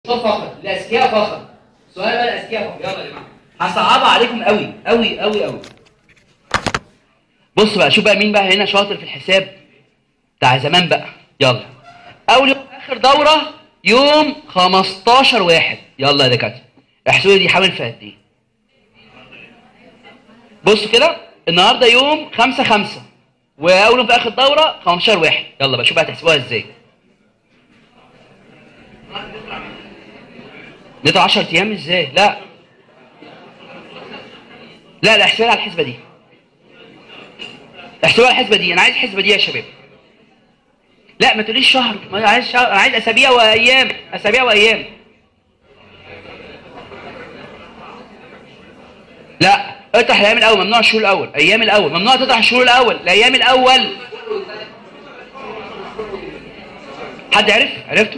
فقط الاذكياء فقط سؤال بقى الاذكياء فقط يلا يا جماعه هصعبها عليكم قوي قوي قوي قوي بص بقى شوف بقى مين بقى هنا شاطر في الحساب بتاع زمان بقى يلا اول يوم اخر دوره يوم 15 واحد يلا يا دكاتره احسبوا لي دي حامل في قد ايه بص كده النهارده يوم 5 5 واول يوم في اخر دوره 15 واحد يلا بقى شوف بقى هتحسبوها ازاي نطلع 10 ايام ازاي لا لا لا احسبها على الحسبه دي احسبها على الحسبه دي انا عايز الحسبه دي يا شباب لا ما تقوليش شهر ما انا عايز شهر انا عايز اسابيع وايام اسابيع وايام لا اطرح الايام الاول ممنوع الشهور الاول ايام الاول ممنوع تطرح الشهور الاول الايام الاول حد عرف عرفتوا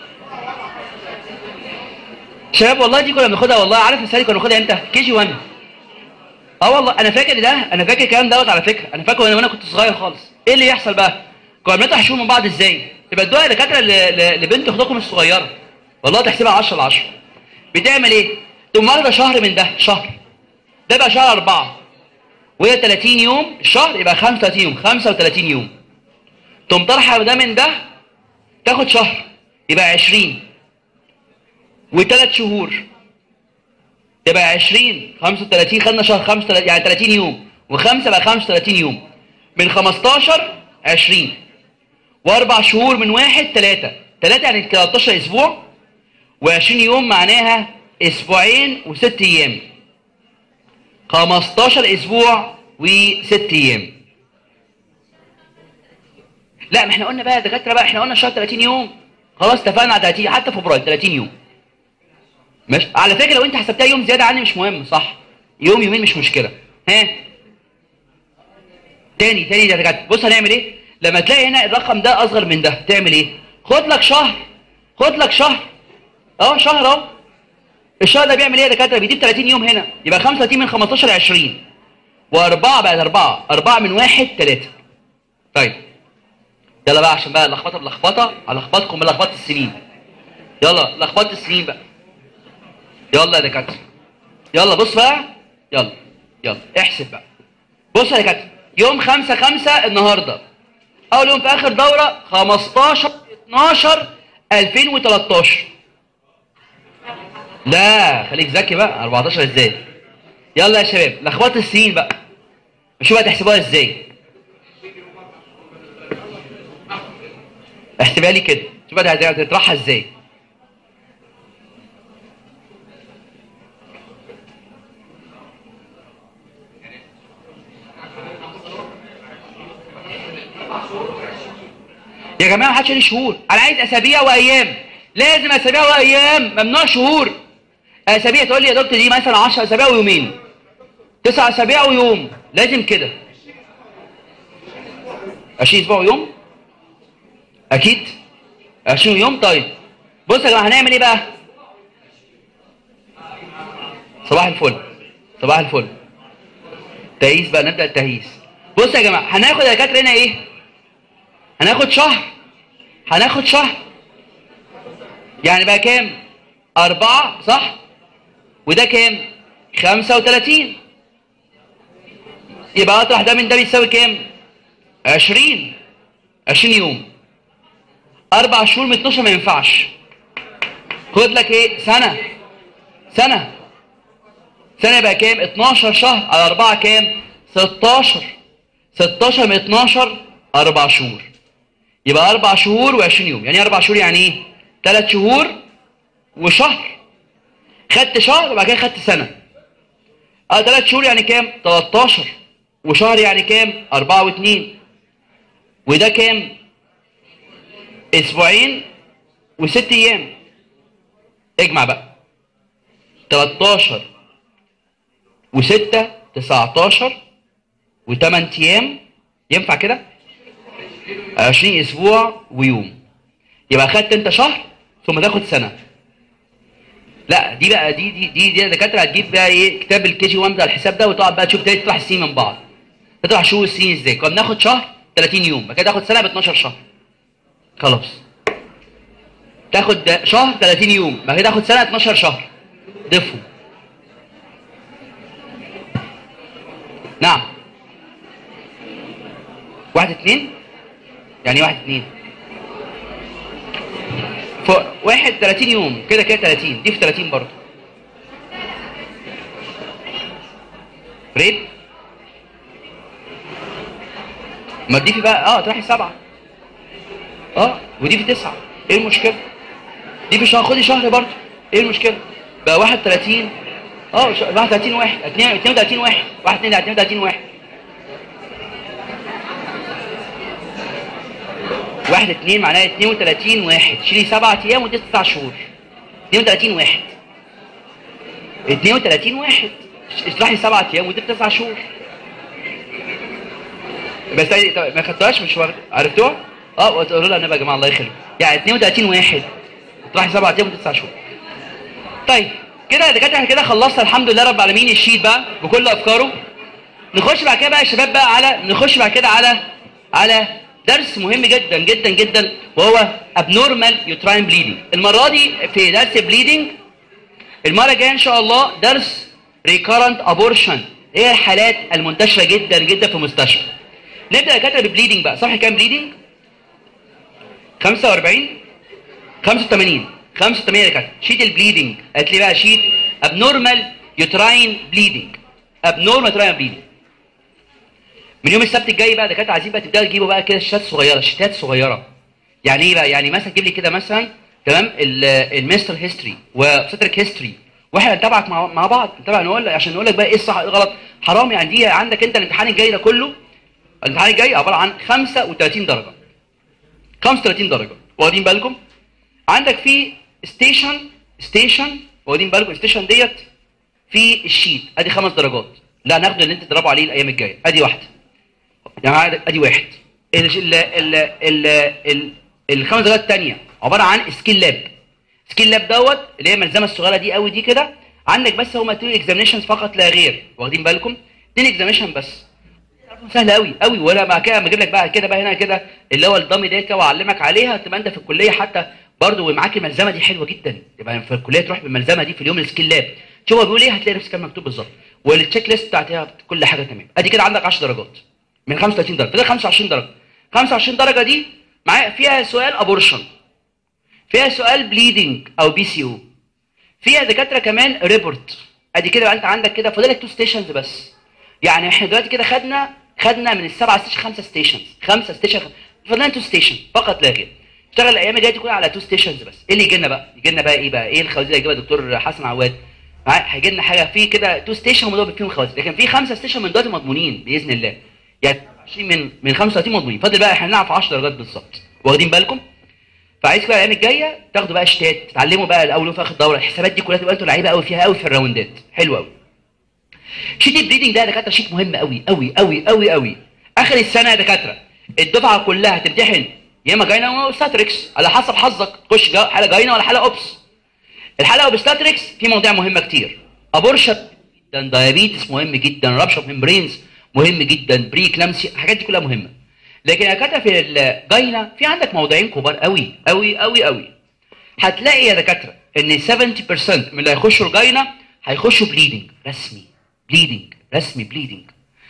شباب والله دي كنا بناخدها والله عارف السنه كنا بناخدها امتى كي جي 1 اه والله انا فاكر ده انا فاكر الكلام دوت على فكره انا فاكر وانا وانا كنت صغير خالص ايه اللي يحصل بقى كنا بنطرح شهور من بعض ازاي تبقى ادوها دكاتره ل- ل- لبنت اختكم الصغيره والله تحسبها 10 ل 10 بتعمل ايه تقوم واخده شهر من ده شهر ده بقى شهر أربعة وهي 30 يوم الشهر يبقى 35 يوم 35 يوم تقوم طرحه ده من ده تاخد شهر يبقى 20 وثلاث شهور يبقى 20 35 خدنا شهر 35 يعني 30 يوم وخمسه بقى 35 يوم من 15 20 واربع شهور من واحد ثلاثة ثلاثة يعني 13 اسبوع و20 يوم معناها اسبوعين وست ايام 15 اسبوع وست ايام لا ما احنا قلنا بقى يا دكاتره بقى احنا قلنا شهر 30 يوم خلاص اتفقنا على 30 حتى فبراير 30 يوم ماشي على فكره لو انت حسبتها يوم زياده عني مش مهم صح يوم يومين مش مشكله ها تاني تاني يا دكاتره بص هنعمل ايه لما تلاقي هنا الرقم ده اصغر من ده تعمل ايه خد لك شهر خد لك شهر اهو شهر اهو الشهر ده بيعمل ايه يا دكاتره بيجيب 30 يوم هنا يبقى 35 من 15 ل 20 واربعه بقت اربعه اربعه من واحد ثلاثه طيب يلا بقى عشان بقى اللخبطه بلخبطه هلخبطكم بلخبطه السنين يلا لخبطه السنين بقى يلا يا دكاتره يلا بص بقى يلا يلا احسب بقى بص يا دكاتره يوم 5 5 النهارده اول يوم في اخر دوره 15 12 2013 لا خليك ذكي بقى 14 ازاي يلا يا شباب لخبطه السنين بقى شوف هتحسبوها ازاي احسبها لي كده شوف هتطرحها ازاي يا جماعه ما حدش لي شهور انا عايز اسابيع وايام لازم اسابيع وايام ممنوع شهور اسابيع تقول لي يا دكتور دي مثلا 10 اسابيع ويومين تسع اسابيع ويوم لازم كده 20 اسبوع ويوم اكيد 20 يوم طيب بص يا جماعه هنعمل ايه بقى صباح الفل صباح الفل تهيس بقى نبدا التهيس بص يا جماعه هناخد يا دكاتره هنا ايه هناخد شهر هناخد شهر يعني بقى كام أربعة صح وده كام خمسة وتلاتين يبقى أطرح ده من ده بيساوي كام عشرين عشرين يوم أربع شهور من 12 ما ينفعش خد لك إيه سنة سنة سنة يبقى كام 12 شهر على أربعة كام 16 16 من 12 أربع شهور يبقى أربع شهور و20 يوم يعني إيه أربع شهور يعني إيه ثلاث شهور وشهر خدت شهر وبعد كده خدت سنة اه ثلاث شهور يعني كام 13 وشهر يعني كام 4 و2 وده كام اسبوعين وست ايام اجمع بقى 13 و6 19 و8 ايام ينفع كده 20 اسبوع ويوم يبقى خدت انت شهر ثم تاخد سنه لا دي بقى دي دي دي, دي دكاتره هتجيب بقى ايه كتاب الكي جي 1 ده الحساب ده وتقعد بقى تشوف ده تطرح السنين من بعض تطرح شهور السنين ازاي كنا بناخد شهر 30 يوم بعد كده تاخد سنه ب 12 شهر خلاص تاخد شهر 30 يوم بعد كده تاخد سنه 12 شهر ضيفهم نعم واحد اتنين يعني إيه واحد اتنين فوق واحد 30 يوم كده كده 30 دي في 30 برضه ريب ما دي في بقى اه تروحي سبعة اه ودي في تسعة ايه المشكلة دي في شهر خدي شهر برضه ايه المشكلة بقى 31 اه ش- 31 واحد 32 واحد 1 2 32 واحد واحد اتنين معناها 32 واحد شيلي سبعة ايام ودي تسع شهور 32 واحد 32 واحد اشرحي سبعة ايام ودي تسع شهور بس أي- طب ما خدتوهاش مش واخد عرفتوها؟ اه وتقولوا لها النبي يا جماعه الله يخليك يعني 32 واحد تروحي سبعة ايام وتسع شهور طيب كده يا دكاتره احنا كده خلصنا الحمد لله رب العالمين الشيت بقى بكل افكاره نخش بعد كده بقى يا شباب بقى على نخش بعد كده على على درس مهم جدا جدا جدا وهو abnormal uterine bleeding المره دي في درس bleeding المره الجايه ان شاء الله درس recurrent abortion هي الحالات المنتشره جدا جدا في المستشفى نبدا يا دكاتره بالبليدنج بقى صح كام بليدنج 45 85 85 يا دكاتره شيت البليدنج قالت لي بقى شيت abnormal uterine bleeding abnormal uterine bleeding من يوم السبت الجاي بقى دكاتره عايزين بقى تبداوا تجيبوا بقى كده شتات صغيره شتات صغيره يعني ايه بقى يعني مثلا تجيب لي كده مثلا تمام الميستر هيستوري وسترك هيستوري واحنا نتابعك مع, مع بعض نتابع نقول لك عشان نقول لك بقى ايه الصح ايه الغلط حرام يعني دي عندك انت الامتحان الجاي ده كله الامتحان الجاي عباره عن 35 درجه 35 درجه واخدين بالكم عندك في ستيشن ستيشن واخدين بالكم ستيشن ديت في الشيت ادي خمس درجات لا ناخد اللي انت تضربوا عليه الايام الجايه ادي واحده يعني ادي واحد ال ال ال ال ال الخمس درجات الثانيه عباره عن سكيل لاب سكيل لاب دوت اللي هي الملزمه الصغيره دي قوي دي كده عندك بس هما تو اكزامينشنز فقط لا غير واخدين بالكم اثنين اكزامينشن بس سهل قوي قوي ولا بقى كده اجيب لك بقى كده بقى هنا كده اللي هو الضمي ديت كده واعلمك عليها تبقى انت في الكليه حتى برضه ومعاك الملزمه دي حلوه جدا تبقى في الكليه تروح بالملزمه دي في اليوم السكيل لاب شوف هو بيقول ايه هتلاقي نفس الكلام مكتوب بالظبط والتشيك ليست بتاعتها كل حاجه تمام ادي كده عندك 10 درجات من 35 درجه فده 25 درجه 25 درجه دي معايا فيها سؤال ابورشن فيها سؤال بليدنج او بي سي او فيها دكاتره كمان ريبورت ادي كده بقى انت عندك كده فاضلك تو ستيشنز بس يعني احنا دلوقتي كده خدنا خدنا من السبعه ستيشن خمسه ستيشنز خمسه ستيشن فاضلنا تو ستيشن فقط لا غير اشتغل الايام الجايه دي كلها على تو ستيشنز بس ايه اللي يجي لنا بقى يجي لنا بقى ايه بقى ايه الخوازيق اللي هيجيبها الدكتور حسن عواد معايا هيجي لنا حاجه في كده تو ستيشن مضروب فيهم خوازيق لكن في خمسه ستيشن من دلوقتي مضمونين باذن الله يعني 20 من من 35 مضمونين فاضل بقى احنا هنلعب في 10 درجات بالظبط واخدين بالكم فعايز كده الايام الجايه تاخدوا بقى شتات تتعلموا بقى الاول يوم في اخر دوره الحسابات دي كلها تبقى انتوا لعيبه قوي فيها قوي في الراوندات حلو قوي شيت البليدنج ده يا دكاتره شيت مهم قوي قوي قوي قوي قوي اخر السنه يا دكاتره الدفعه كلها هتمتحن يا اما جاينا او ستاتريكس على حسب حظك تخش جا- حاله جاينا ولا حاله اوبس الحاله اوبستاتريكس في مواضيع مهمه كتير ابورشن جدا دايابيتس مهم جدا رابشر ميمبرينز مهم جدا بري كلامسي الحاجات دي كلها مهمه لكن يا دكاتره في الجاينا في عندك موضوعين كبار قوي قوي قوي قوي هتلاقي يا دكاتره ان 70% من اللي هيخشوا الجاينا هيخشوا بليدنج رسمي بليدنج رسمي بليدنج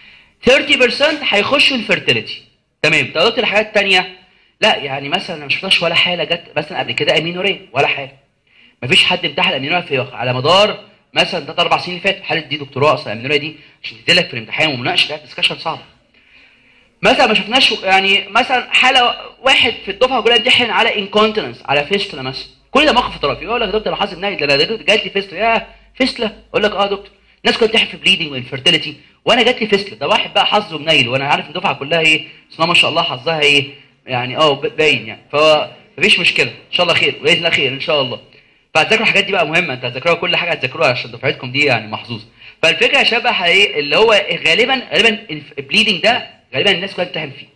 30% هيخشوا الفيرتيليتي تمام طب قلت الحاجات الثانيه لا يعني مثلا أنا ما شفناش ولا حاله جت مثلا قبل كده امينوريه ولا حاله مفيش حد امتحن امينوريه في على مدار مثلا ثلاث اربع سنين اللي فاتوا حاله دي دكتوراه اصلا امينوريه دي عشان تديلك في الامتحان ومناقشه ديسكشن صعبه مثلا ما شفناش يعني مثلا حاله واحد في الدفعه كلها امتحن على انكونتيننس على فيستولا مثلا كل ده موقف اطرافي يقول لك يا دكتور انا حاسس نايت ده ده جات لي فيستولا يا فيستولا اقول لك اه يا دكتور الناس كلها بتمتحن في بليدنج وانفيرتيليتي وانا جات لي فيستولا ده واحد بقى حظه منيل وانا عارف الدفعه كلها ايه بسم الله ما شاء الله حظها ايه يعني اه ب- باين يعني فهو مفيش مشكله ان شاء الله خير باذن الله خير ان شاء الله فهتذاكروا الحاجات دي بقى مهمه انت هتذاكروها كل حاجه هتذاكروها عشان دفعتكم دي يعني محظوظه فالفكره يا شباب بقى ايه اللي هو غالبا غالبا البليدنج ده غالبا الناس كلها بتمتحن فيه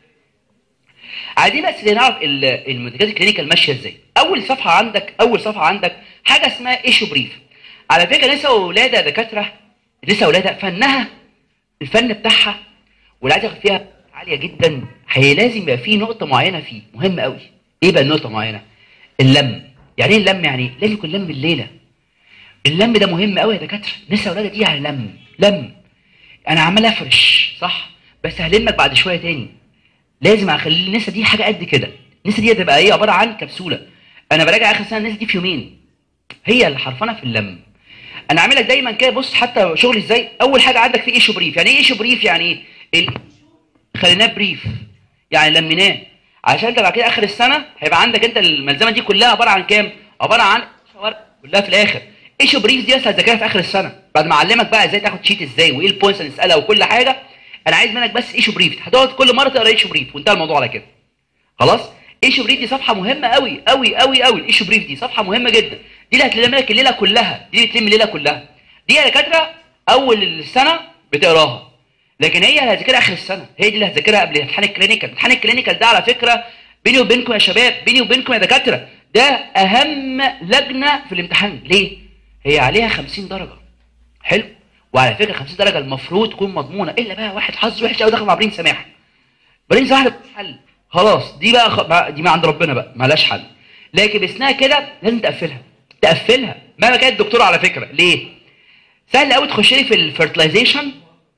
عايزين بس نعرف ال- المنتجات الكلينيكال ماشيه ازاي اول صفحه عندك اول صفحه عندك حاجه اسمها ايشو بريف على فكره لسه ولاده دكاتره لسه ولاده فنها الفن بتاعها واللي عايز ياخد فيها عاليه جدا هي لازم يبقى فيه نقطه معينه فيه مهمه قوي ايه بقى النقطه معينه اللم يعني ايه اللم يعني لازم يكون لم الليله اللم ده مهم قوي يا دكاتره نسا ولاده دي يعني لم لم انا عمال افرش صح بس هلمك بعد شويه تاني لازم اخلي النسا دي حاجه قد كده النسا دي هتبقى ايه عباره عن كبسوله انا براجع اخر سنه النسا دي في يومين هي اللي حرفانه في اللم انا عاملك دايما كده بص حتى شغلي ازاي اول حاجه عندك في ايشو بريف يعني ايه ايشو بريف يعني ايه خليناه بريف يعني لميناه عشان انت بعد كده اخر السنه هيبقى عندك انت الملزمه دي كلها عباره عن كام عباره عن كلها في الاخر ايشو بريف دي اصلا هتذاكرها في اخر السنه بعد ما اعلمك بقى ازاي تاخد شيت ازاي وايه البوينتس اللي نسالها وكل حاجه انا عايز منك بس ايشو بريف هتقعد كل مره تقرا ايشو بريف وانتهى الموضوع على كده خلاص ايشو بريف دي صفحه مهمه قوي قوي قوي قوي الايشو بريف دي صفحه مهمه جدا دي اللي هتلم لك الليله كلها دي اللي تلم الليله كلها دي يا دكاتره اول السنه بتقراها لكن هي اللي هتذاكرها اخر السنه هي دي اللي هتذاكرها قبل امتحان الكلينيكال امتحان الكلينيكال ده على فكره بيني وبينكم يا شباب بيني وبينكم يا دكاتره ده اهم لجنه في الامتحان ليه هي عليها 50 درجه حلو وعلى فكره 50 درجه المفروض تكون مضمونه الا بقى واحد حظ وحش قوي دخل مع ابراهيم سماح ابراهيم سماح ده حل خلاص دي بقى خ... دي ما عند ربنا بقى مالهاش حل لكن بسنها كده لازم تقفلها تقفلها مهما كانت الدكتوره على فكره ليه سهل قوي تخش لي في الفيرتلايزيشن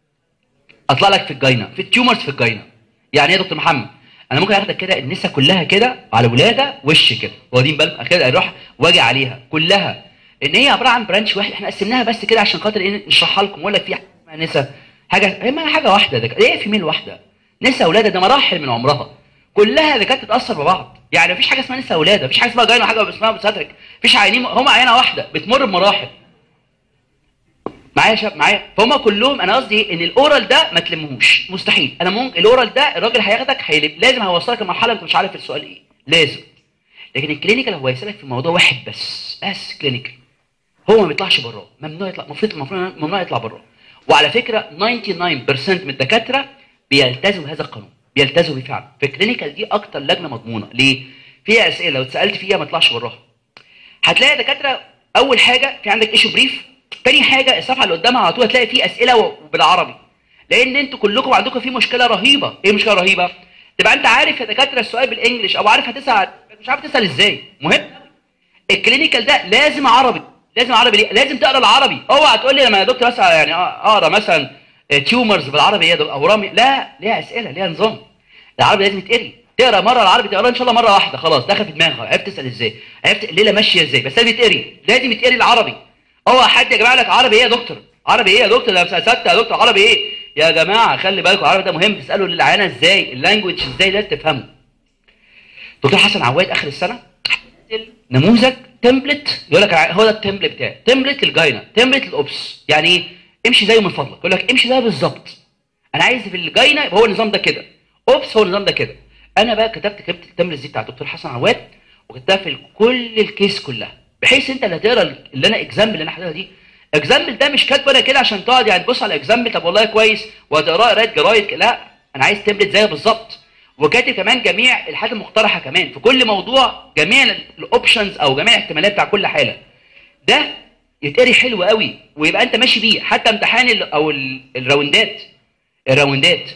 اطلع لك في الجاينه في التيومرز في الجاينه يعني ايه يا دكتور محمد انا ممكن اخدك كده النسا كلها كده على ولاده وش كده واخدين بالكم كده اروح واجي عليها كلها ان هي عباره عن برانش واحد احنا قسمناها بس كده عشان خاطر ايه نشرحها لكم واقول لك في حاجه نسا حاجه هي ما حاجه واحده ده ايه في ميل واحده نسا ولاده ده مراحل من عمرها كلها ده كانت تتاثر ببعض يعني مفيش حاجه اسمها نسا ولاده مفيش حاجه اسمها جاينه حاجه اسمها بساتريك مفيش عينين هم عينه واحده بتمر بمراحل معايا يا شباب معايا فهم كلهم انا قصدي ان الاورال ده ما تلمهوش مستحيل انا ممكن الاورال ده الراجل هياخدك هيلم لازم هيوصلك لمرحله انت مش عارف السؤال ايه لازم لكن الكلينيكال هو هيسالك في موضوع واحد بس بس كلينيكال هو ما بيطلعش براه ممنوع يطلع المفروض المفروض ممنوع يطلع براه وعلى فكره 99% من الدكاتره بيلتزموا بهذا القانون بيلتزموا بيه فعلا في الكلينيكال دي اكتر لجنه مضمونه ليه فيها اسئله لو اتسالت فيها ما تطلعش براها هتلاقي دكاتره اول حاجه في عندك ايشو بريف تاني حاجه الصفحه اللي قدامها على طول هتلاقي فيه اسئله بالعربي لان انتوا كلكم عندكم في مشكله رهيبه ايه مشكله رهيبه تبقى انت عارف يا دكاتره السؤال بالانجلش او عارف هتسال مش عارف تسال ازاي مهم الكلينيكال ده لازم عربي لازم عربي ليه لازم تقرا العربي اوعى تقول لي لما يا دكتور مثلا يعني اقرا مثلا تيومرز بالعربي ايه او رامي لا ليها اسئله ليها نظام العربي لازم يتقري تقرا مره العربي تقرا ان شاء الله مره واحده خلاص دخل في دماغك عرفت تسال ازاي عرفت الليله ماشيه ازاي بس لازم يتقري لازم يتقري العربي هو حد يا جماعه لك عربي ايه يا دكتور عربي ايه يا دكتور ده سته يا دكتور عربي ايه يا جماعه خلي بالكم العربي ده مهم تسالوا للعيانه ازاي اللانجوج ازاي لازم تفهمه دكتور حسن عواد اخر السنه نموذج تمبلت يقول لك هو ده التمبلت بتاعي تمبلت الجاينا تمبلت الاوبس يعني ايه امشي زيه من فضلك يقول لك امشي زيه بالظبط انا عايز في الجاينا يبقى هو النظام ده كده اوبس هو النظام ده كده انا بقى كتبت كتبت التمبلت دي بتاع دكتور حسن عواد وكتبتها في كل الكيس كلها بحيث انت اللي هتقرا اللي انا اكزامبل اللي انا حاططها دي اكزامبل ده مش كاتبه انا كده عشان تقعد يعني تبص على اكزامبل طب والله كويس وهتقراه قرايه جرايد لا انا عايز تمبلت زيها بالظبط وكاتب كمان جميع الحالات المقترحه كمان في كل موضوع جميع الاوبشنز او جميع الاحتمالات بتاع كل حاله ده يتقري حلو قوي ويبقى انت ماشي بيه حتى امتحان ال او ال الراوندات الراوندات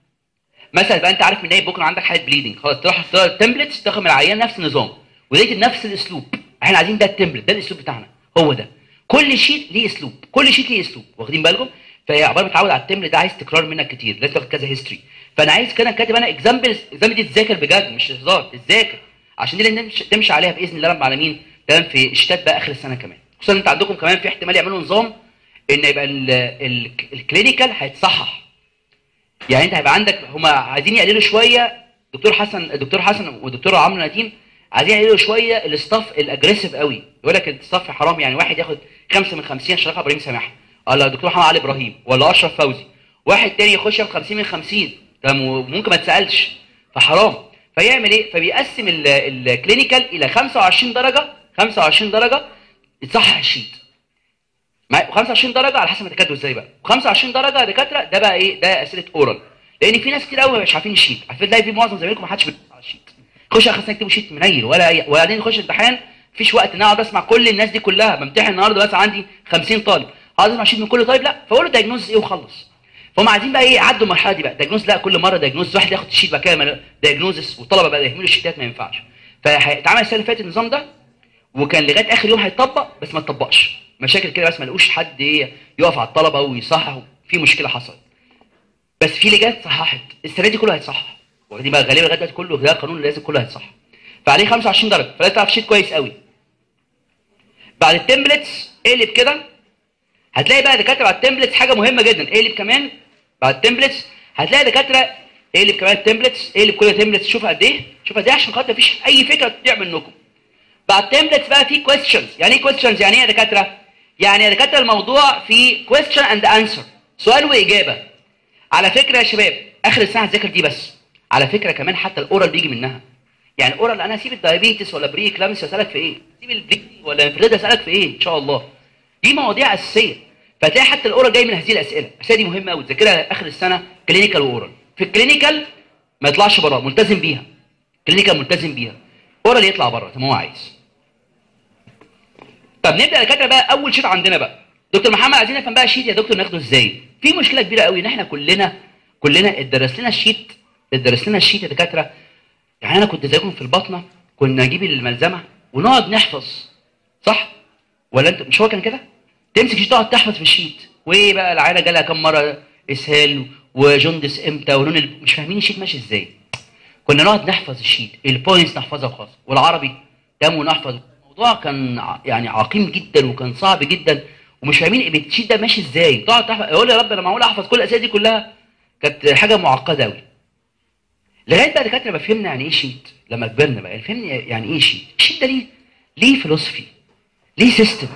مثلا يبقى انت عارف من ايه بكره عندك حاله بليدنج خلاص تروح تختار التمبلتس تاخد من العيان نفس النظام ولقيت نفس الاسلوب احنا عايزين ده التمبلت ده الاسلوب بتاعنا هو ده كل شيت ليه اسلوب كل شيت ليه اسلوب واخدين بالكم فهي عباره متعود على التمبلت ده عايز تكرار منك كتير لازم تاخد كذا هيستوري فانا عايز كده كاتب انا اكزامبل اكزامبل دي تذاكر بجد مش هزار تذاكر عشان دي اللي تمشي عليها باذن الله رب العالمين تمام في الشتات بقى اخر السنه كمان خصوصا انت عندكم كمان في احتمال يعملوا نظام ان يبقى الكلينيكال هيتصحح يعني انت هيبقى عندك هم عايزين يقللوا شويه دكتور حسن الدكتور حسن والدكتور عمرو نديم عايزين يقللوا شويه الاستاف الاجريسيف قوي يقول لك الاستاف حرام يعني واحد ياخد خمسه من 50 شريحه ابراهيم سماح ولا الدكتور محمد علي ابراهيم ولا اشرف فوزي واحد تاني يخش ب 50 من 50 تمام وممكن ما تسالش فحرام فيعمل ايه فبيقسم الكلينيكال الى 25 درجه 25 درجه يتصحح الشيت 25 درجه على حسب ما تكاتبوا ازاي بقى 25 درجه دكاتره ده بقى ايه ده اسئله اورال لان في ناس كتير قوي مش عارفين الشيت عارفين تلاقي في معظم زمايلكم ما حدش على الشيت خش اخر سنه يكتبوا شيت منيل ولا اي وبعدين نخش امتحان مفيش وقت ان اقعد اسمع كل الناس دي كلها بمتحن النهارده بس عندي 50 طالب هقعد اسمع شيت من كل طالب لا فاقول له دايجنوز ايه وخلص فهم عايزين بقى ايه يعدوا المرحله دي بقى دايجنوز لا كل مره دايجنوز واحد ياخد الشيت بقى كده دايجنوزس والطلبه بقى يهملوا الشيتات ما ينفعش فهيتعمل السنه اللي فاتت النظام ده وكان لغايه اخر يوم هيطبق بس ما اتطبقش مشاكل كده بس ما لقوش حد ايه يقف على الطلبه ويصحح في مشكله حصلت بس في لجان صححت السنه دي كله هيتصحح واخدين بقى غالبا لغايه دلوقتي كله ده قانون لازم كله هيتصحح فعليه 25 درجه فلازم تعرف شيت كويس قوي بعد التمبلتس اقلب كده هتلاقي بقى دكاتره بعد التمبلتس حاجه مهمه جدا اقلب كمان بعد التمبلتس هتلاقي دكاتره اقلب كمان التمبلتس اقلب كل التمبلتس شوف قد ايه شوف قد ايه عشان خاطر مفيش اي فكره تضيع منكم بعد التمبلتس بقى في كويستشنز يعني ايه كويستشنز يعني ايه يا دكاتره يعني يا دكاتره الموضوع في كويستشن اند انسر سؤال واجابه على فكره يا شباب اخر السنه هتذاكر دي بس على فكره كمان حتى الاورال بيجي منها يعني الاورال انا هسيب الدايابيتس ولا بري كلامس اسالك في ايه هسيب البليدنج ولا انفراد اسالك في ايه ان شاء الله دي مواضيع اساسيه فتلاقي حتى الاورال جاي من هذه الاسئله الاسئله دي مهمه قوي تذاكرها اخر السنه كلينيكال واورال في الكلينيكال ما يطلعش بره ملتزم بيها كلينيكال ملتزم بيها اورال يطلع بره زي ما هو عايز طب نبدا يا دكاتره بقى اول شيت عندنا بقى دكتور محمد عايزين نفهم بقى الشيت يا دكتور ناخده ازاي في مشكله كبيره قوي ان احنا كلنا كلنا اتدرس لنا الشيت اتدرس لنا الشيت يا دكاتره يعني انا كنت زيكم في البطنه كنا نجيب الملزمه ونقعد نحفظ صح ولا انت مش هو كان كده تمسك شيت تقعد تحفظ في الشيت وايه بقى العيله جالها كم مره اسهال وجندس امتى ولون ال... مش فاهمين الشيت ماشي ازاي كنا نقعد نحفظ الشيت البوينتس نحفظها وخلاص والعربي تم نحفظ الموضوع كان ع- يعني عقيم جدا وكان صعب جدا ومش فاهمين الشيت ده ماشي ازاي تقعد تحفظ يقول يا رب انا معقول احفظ كل الاسئله دي كلها كانت حاجه معقده قوي لغايه بقى دكاتره ما فهمنا يعني ايه شيت لما كبرنا بقى فهمنا يعني ايه شيت الشيت ده ليه ليه فلسفي ليه سيستم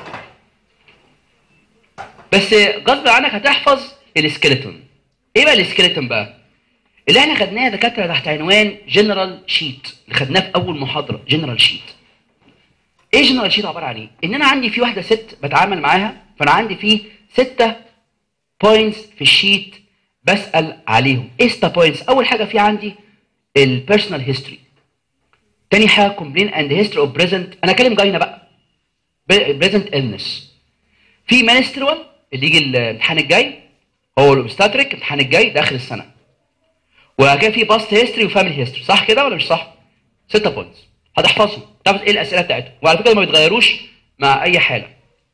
بس غصب عنك هتحفظ السكيلتون ايه بقى السكيلتون بقى اللي احنا خدناه يا دكاتره تحت عنوان جنرال شيت اللي خدناه في اول محاضره جنرال شيت ايه جنرال شيت عباره عن ايه ان انا عندي في واحده ست بتعامل معاها فانا عندي فيه ستة بوينتس في الشيت بسال عليهم ايه ستة بوينتس اول حاجه في عندي البيرسونال هيستوري تاني حاجه كومبلين اند هيستوري اوف بريزنت انا اكلم جاينا بقى بريزنت illness في منسترول اللي يجي الامتحان الجاي هو الاوبستاتريك الامتحان الجاي ده اخر السنه وبعد كده في باست هيستوري وفاميلي هيستوري صح كده ولا مش صح؟ ستة بوينتس هتحفظهم تعرف ايه الاسئله بتاعتهم وعلى فكره ما بيتغيروش مع اي حاله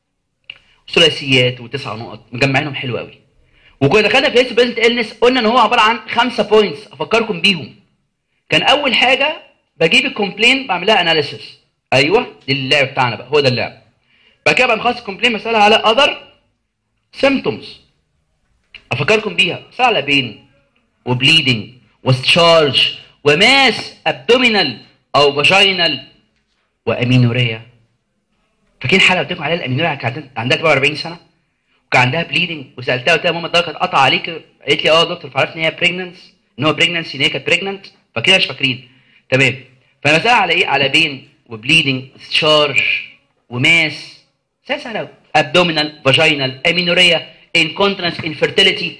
ثلاثيات وتسع نقط مجمعينهم حلو قوي وكنا دخلنا في هيستوري بريزنت النس قلنا ان هو عباره عن خمسه بوينتس افكركم بيهم كان اول حاجه بجيب الكومبلين بعمل لها اناليسيس ايوه دي اللعب بتاعنا بقى هو ده اللعب بعد كده بقى مخلص الكومبلين بسالها على اذر سيمتومز افكركم بيها بسال على بين وبليدنج وستشارج وماس ابدومينال او فاجينال وامينوريا فاكرين حاله قلت لكم عليها الامينوريا كانت عندها 44 سنه وكان عندها بليدنج وسالتها قلت لها ماما الدرجه اتقطع عليك قالت لي اه يا دكتور فعرفت ان هي بريجننس ان هو بريجننسي ان هي كانت بريجننت فاكرين مش فاكرين تمام فانا بسال على ايه على بين وبليدنج ستشارج وماس سهل سهل قوي ابدومينال فاجينال امينوريا انكونترنس انفيرتيليتي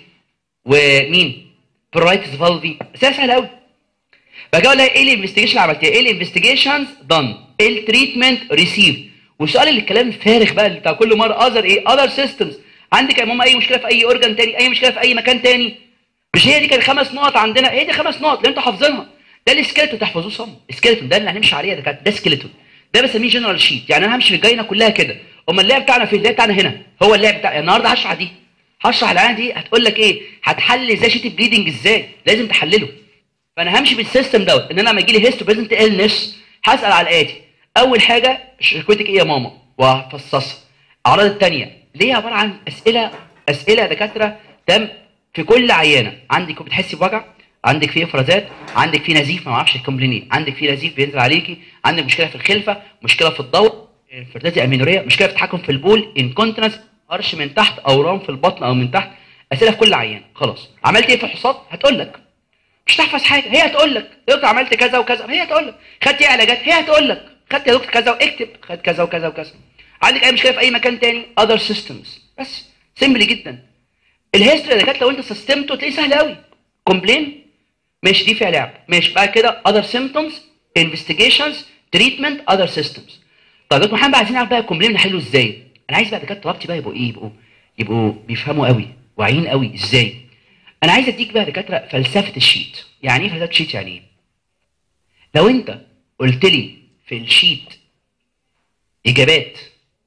ومين برايتس فالفي سهل سهل قوي بعد كده اقول لها ايه الانفستيجيشن اللي عملتيها ايه الانفستيجيشنز دان ايه التريتمنت ريسيف والسؤال اللي الكلام الفارغ بقى اللي بتاع كل مره اذر ايه اذر سيستمز عندك يا ماما اي مشكله في اي اورجان تاني اي مشكله في اي مكان تاني مش هي دي كانت خمس نقط عندنا هي دي خمس نقط اللي انتوا حافظينها ده السكيلتون تحفظوه صم السكيلتون ده اللي هنمشي عليه ده كانت ده سكيلتون ده بسميه جنرال شيت يعني انا همشي في الجاينه كلها كده امال اللعب بتاعنا في اللعب بتاعنا هنا هو اللعب بتاع يعني النهارده هشرح دي هشرح العينه دي هتقول لك ايه هتحل ازاي شيت البليدنج ازاي لازم تحلله فانا همشي بالسيستم دوت ان انا لما يجي لي هيستو بريزنت النس هسال على الاتي اول حاجه شكوتك ايه يا ماما وهفصصها الاعراض الثانيه ليه عباره عن اسئله اسئله يا دكاتره تم في كل عيانه عندك بتحسي بوجع عندك في افرازات عندك في نزيف ما اعرفش الكومبلين ايه عندك في نزيف بينزل عليكي عندك مشكله في الخلفه مشكله في الضوء انفرتيلتي امينوريه مشكله في التحكم في البول انكونتنس هرش من تحت اورام في البطن او من تحت اسئله في كل عيان خلاص عملت ايه في الفحوصات هتقول لك مش تحفظ حاجه هي هتقول لك يا دكتور عملت كذا وكذا هي هتقول لك خدت ايه علاجات هي هتقول لك خدت يا دكتور كذا واكتب خد كذا وكذا وكذا عندك اي مشكله في اي مكان تاني اذر سيستمز بس سيمبل جدا الهيستوري اللي كانت لو انت سيستمته تلاقيه سهل قوي كومبلين ماشي دي فيها لعب ماشي بعد كده اذر سيمبتومز انفستيجيشنز تريتمنت اذر سيستمز طيب يا دكتور محمد عايزين نعرف بقى الكومبلين نحله ازاي انا عايز بقى دكاتره طلبتي بقى يبقوا ايه يبقوا يبقوا بيفهموا قوي واعيين قوي ازاي انا عايز اديك بقى دكاتره فلسفه الشيت يعني ايه فلسفه الشيت يعني ايه لو انت قلت لي في الشيت اجابات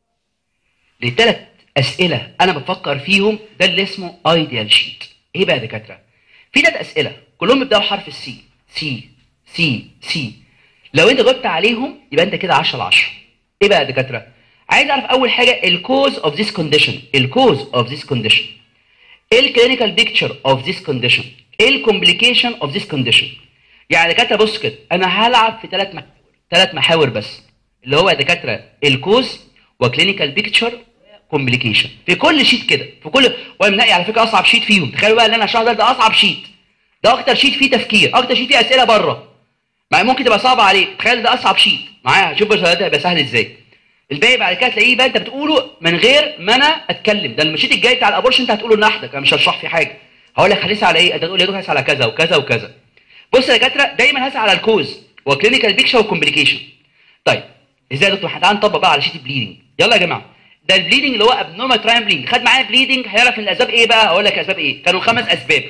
لثلاث اسئله انا بفكر فيهم ده اللي اسمه ايديال شيت ايه بقى يا دكاتره في ثلاث اسئله كلهم بيبداوا حرف السي سي سي سي لو انت جاوبت عليهم يبقى انت كده 10 على 10 ايه بقى يا دكاتره عايز اعرف اول حاجه الكوز اوف ذيس كونديشن الكوز اوف ذيس كونديشن ايه الكلينيكال بيكتشر اوف ذيس كونديشن ايه الكومبليكيشن اوف ذيس كونديشن يعني دكاتره بص كده انا هلعب في ثلاث محاور ثلاث محاور بس اللي هو يا دكاتره الكوز وكلينيكال بيكتشر كومبليكيشن في كل شيت كده في كل وانا منقي على فكره اصعب شيت فيهم تخيلوا بقى اللي انا هشرحه ده ده اصعب شيت ده اكتر شيت فيه تفكير اكتر شيت فيه اسئله بره مع ممكن تبقى صعبه عليك تخيل ده اصعب شيت معايا هشوف بس ده هيبقى سهل ازاي الباقي بعد كده تلاقيه بقى انت بتقوله من غير ما انا اتكلم ده المشيت الجاي بتاع الابورشن انت هتقوله لوحدك انا مش هشرح فيه حاجه هقول لك هنسال على ايه انت تقول لي يا دكتور هسال على كذا وكذا وكذا بص يا دكاتره دايما هسال على الكوز وكلينيكال بيكشر وكومبليكيشن طيب ازاي يا دكتور تعالى نطبق بقى على شيت البليدنج يلا يا جماعه ده البليدنج اللي هو ابنورمال تراين بليدنج خد معايا بليدنج هيعرف ان الاسباب ايه بقى هقول لك اسباب ايه كانوا خمس اسباب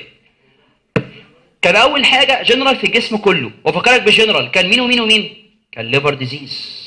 كان اول حاجه جنرال في الجسم كله وفكرك بالجنرال كان مين ومين ومين كان ليفر ديزيز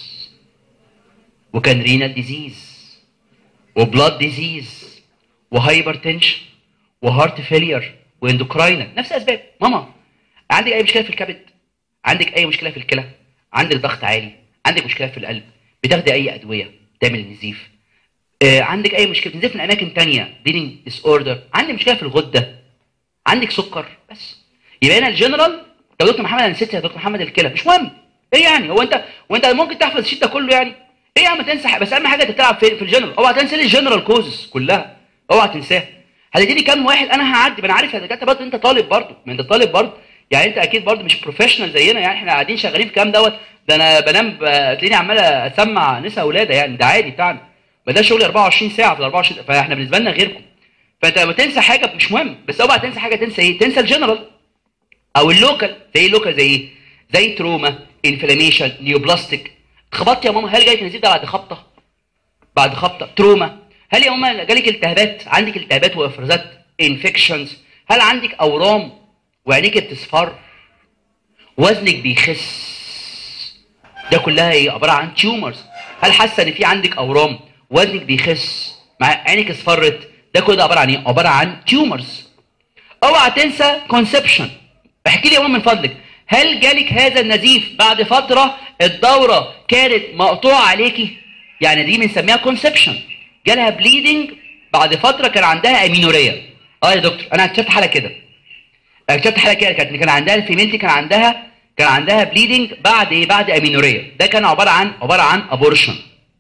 وكان رينال ديزيز وبلاد ديزيز وهايبر تنشن وهارت فيلير واندوكراينال نفس الاسباب ماما عندك اي مشكله في الكبد عندك اي مشكله في الكلى عندك ضغط عالي عندك مشكله في القلب بتاخدي اي ادويه تعمل نزيف آه عندك اي مشكله نزيف من اماكن تانية بليدنج ديس اوردر عندك مشكله في الغده عندك سكر بس يبقى هنا الجنرال لو دكتور محمد انا نسيت يا دكتور محمد الكلى مش مهم ايه يعني هو انت وانت ممكن تحفظ الشيت ده كله يعني ايه يا عم تنسى بس اهم حاجه انت تلعب في, في الجنرال اوعى تنسى الجنرال كوزز كلها اوعى تنساها هتديني كام واحد انا هعدي ما انا عارف يا دكاتره برضه انت طالب برضه ما انت طالب برضه يعني انت اكيد برضه مش بروفيشنال زينا يعني احنا قاعدين شغالين في كام دوت ده انا بنام ب- تلاقيني عمال اسمع نساء ولاده يعني ده عادي بتاعنا ما ده شغل 24 ساعه في ال 24 فاحنا بالنسبه لنا غيركم فانت لما تنسى حاجه مش مهم بس اوعى تنسى حاجه تنسى ايه تنسى الجنرال او اللوكال زي ايه اللوكال زي ايه زي تروما انفلاميشن نيوبلاستيك خبطت يا ماما هل جايك نزيف ده بعد خبطه بعد خبطه تروما هل يا ماما جالك التهابات عندك التهابات وافرازات انفكشنز هل عندك اورام وعينيك بتصفر وزنك بيخس ده كلها ايه عباره عن تيومرز هل حاسه ان في عندك اورام وزنك بيخس مع عينك اصفرت ده كله ده عباره عن ايه عباره عن تيومرز اوعى تنسى كونسبشن احكي لي يا ماما من فضلك هل جالك هذا النزيف بعد فتره الدوره كانت مقطوعه عليكي يعني دي بنسميها كونسبشن جالها بليدنج بعد فتره كان عندها امينوريا اه يا دكتور انا اكتشفت حاله كده اكتشفت حاله كده كانت كان عندها الفيميلتي كان عندها كان عندها بليدنج بعد ايه بعد امينوريا ده كان عباره عن عباره عن ابورشن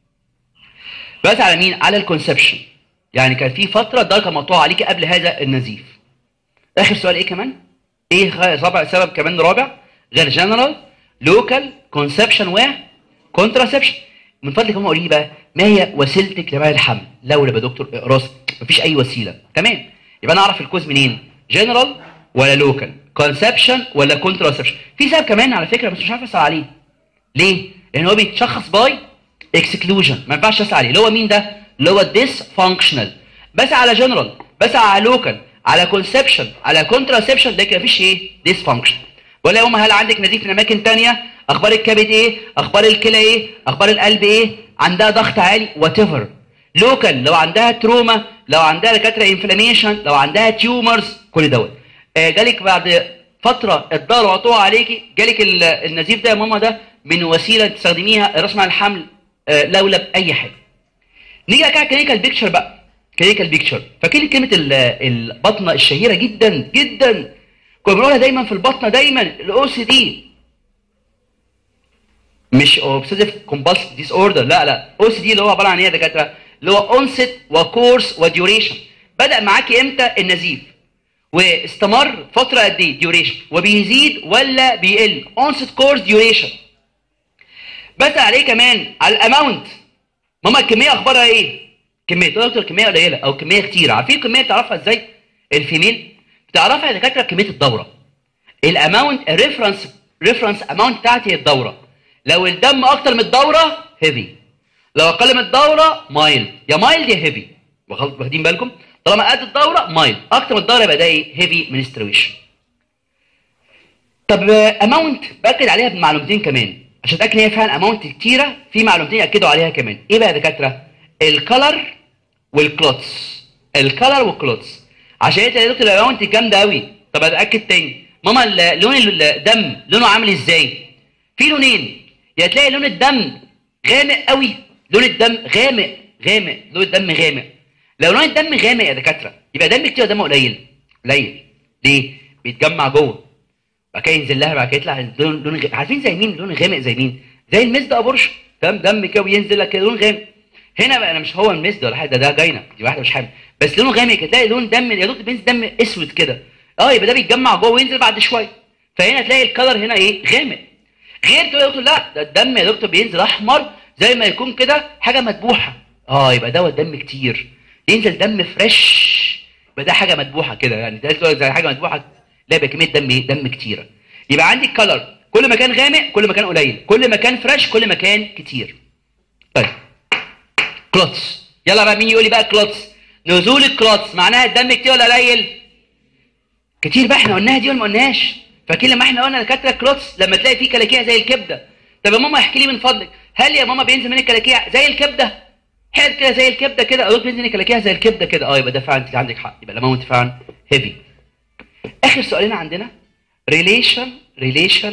بس على مين على الكونسبشن يعني كان في فتره الدرجه كانت مقطوعه عليكي قبل هذا النزيف اخر سؤال ايه كمان ايه خ- رابع سبب كمان رابع غير جنرال لوكال كونسبشن و كونتراسبشن من فضلك هم قولي لي بقى ما هي وسيلتك لمنع الحمل لو يا دكتور اقراص مفيش اي وسيله تمام يبقى انا اعرف الكوز منين جنرال ولا لوكال كونسبشن ولا كونتراسبشن في سبب كمان على فكره بس مش عارف اسال عليه ليه لان هو بيتشخص باي اكسكلوجن ما ينفعش اسال عليه اللي هو مين ده اللي هو ديس فانكشنال بس على جنرال بس على لوكال على كونسبشن على كونتراسبشن ده كده مفيش ايه ديس فانكشن ولا يوم هل عندك نزيف من اماكن تانية اخبار الكبد ايه اخبار الكلى ايه اخبار القلب ايه عندها ضغط عالي وات ايفر لوكال لو عندها تروما لو عندها دكاتره انفلاميشن لو عندها تيومرز كل دوت آه جالك بعد فتره الدار وقطوع عليكي جالك ال- النزيف ده يا ماما ده من وسيله تستخدميها رسم على الحمل آه لولا باي حاجه نيجي بقى على كلينيكال بيكتشر بقى كلينيكال بيكتشر فاكرين كلمه ال- البطنه الشهيره جدا جدا كنا بنقولها دايما في البطنه دايما الاو سي دي مش اوبسيسيف كومبالسيف ديس اوردر لا لا او سي دي اللي هو عباره عن ايه يا دكاتره اللي هو اونست وكورس وديوريشن بدا معاكي امتى النزيف واستمر فتره قد ايه ديوريشن وبيزيد ولا بيقل اونست كورس ديوريشن بسال عليه كمان على الاماونت ماما الكميه اخبارها ايه كميه تقدر تقول كميه قليله او كميه كتيره عارفين الكميه بتعرفها ازاي الفيميل بتعرفها يا دكاتره كميه الدوره الاماونت الريفرنس ريفرنس اماونت بتاعتي هي الدوره لو الدم اكتر من الدوره هيفي لو اقل من الدوره مايل يا مايل يا هيفي واخدين بالكم طالما قد الدوره مايل اكتر من الدوره يبقى ده ايه هيفي منسترويشن طب اماونت باكد عليها بمعلومتين كمان عشان اتاكد ان هي فعلا اماونت كتيره في معلومتين ياكدوا عليها كمان ايه بقى يا دكاتره الكلر والكلوتس الكلر والكلوتس عشان انت يا دكتور الاماونت جامده قوي طب اتاكد تاني ماما ال- لون الدم لونه عامل ازاي في لونين يا تلاقي لون الدم غامق قوي لون الدم غامق غامق لون الدم غامق لو لون الدم غامق يا دكاتره يبقى دم كتير ولا دم قليل قليل ليه بيتجمع جوه بعد كده ينزل لها بعد كده يطلع لون لون غ... عارفين زي مين لون غامق زي مين زي المزد ابورش تمام دم كده وينزل لك كده لون غامق هنا بقى انا مش هو المزد ولا حاجه ده ده جاينا دي واحده مش حامل بس لونه غامق كده تلاقي لون دم يا دكتور بينزل دم اسود كده اه يبقى ده بيتجمع جوه وينزل بعد شويه فهنا تلاقي الكلر هنا ايه غامق غير تقول يا دكتور لا ده الدم يا دكتور بينزل احمر زي ما يكون كده حاجه مذبوحه اه يبقى دوت دم كتير ينزل دم فريش يبقى ده حاجه مذبوحه كده يعني ده زي حاجه مذبوحه لا يبقى كميه دم ايه دم كتيره يبقى عندي الكلر كل ما كان غامق كل ما كان قليل كل ما كان فريش كل ما كان كتير طيب كلوتس يلا بقى مين يقول لي بقى كلوتس نزول الكلوتس معناها الدم كتير ولا قليل كتير بقى احنا قلناها دي ولا ما قلناهاش فاكرين لما احنا قلنا دكاتره كلوتس لما تلاقي فيه كلاكيع زي الكبده طب يا ماما احكي لي من فضلك هل يا ماما بينزل من الكلاكيع زي الكبده حلو كده زي الكبده كده اقول بينزل من الكلاكيع زي الكبده كده اه يبقى ده فعلا انت عندك حق يبقى الاماونت فعلا هيفي اخر سؤالين عندنا relation relation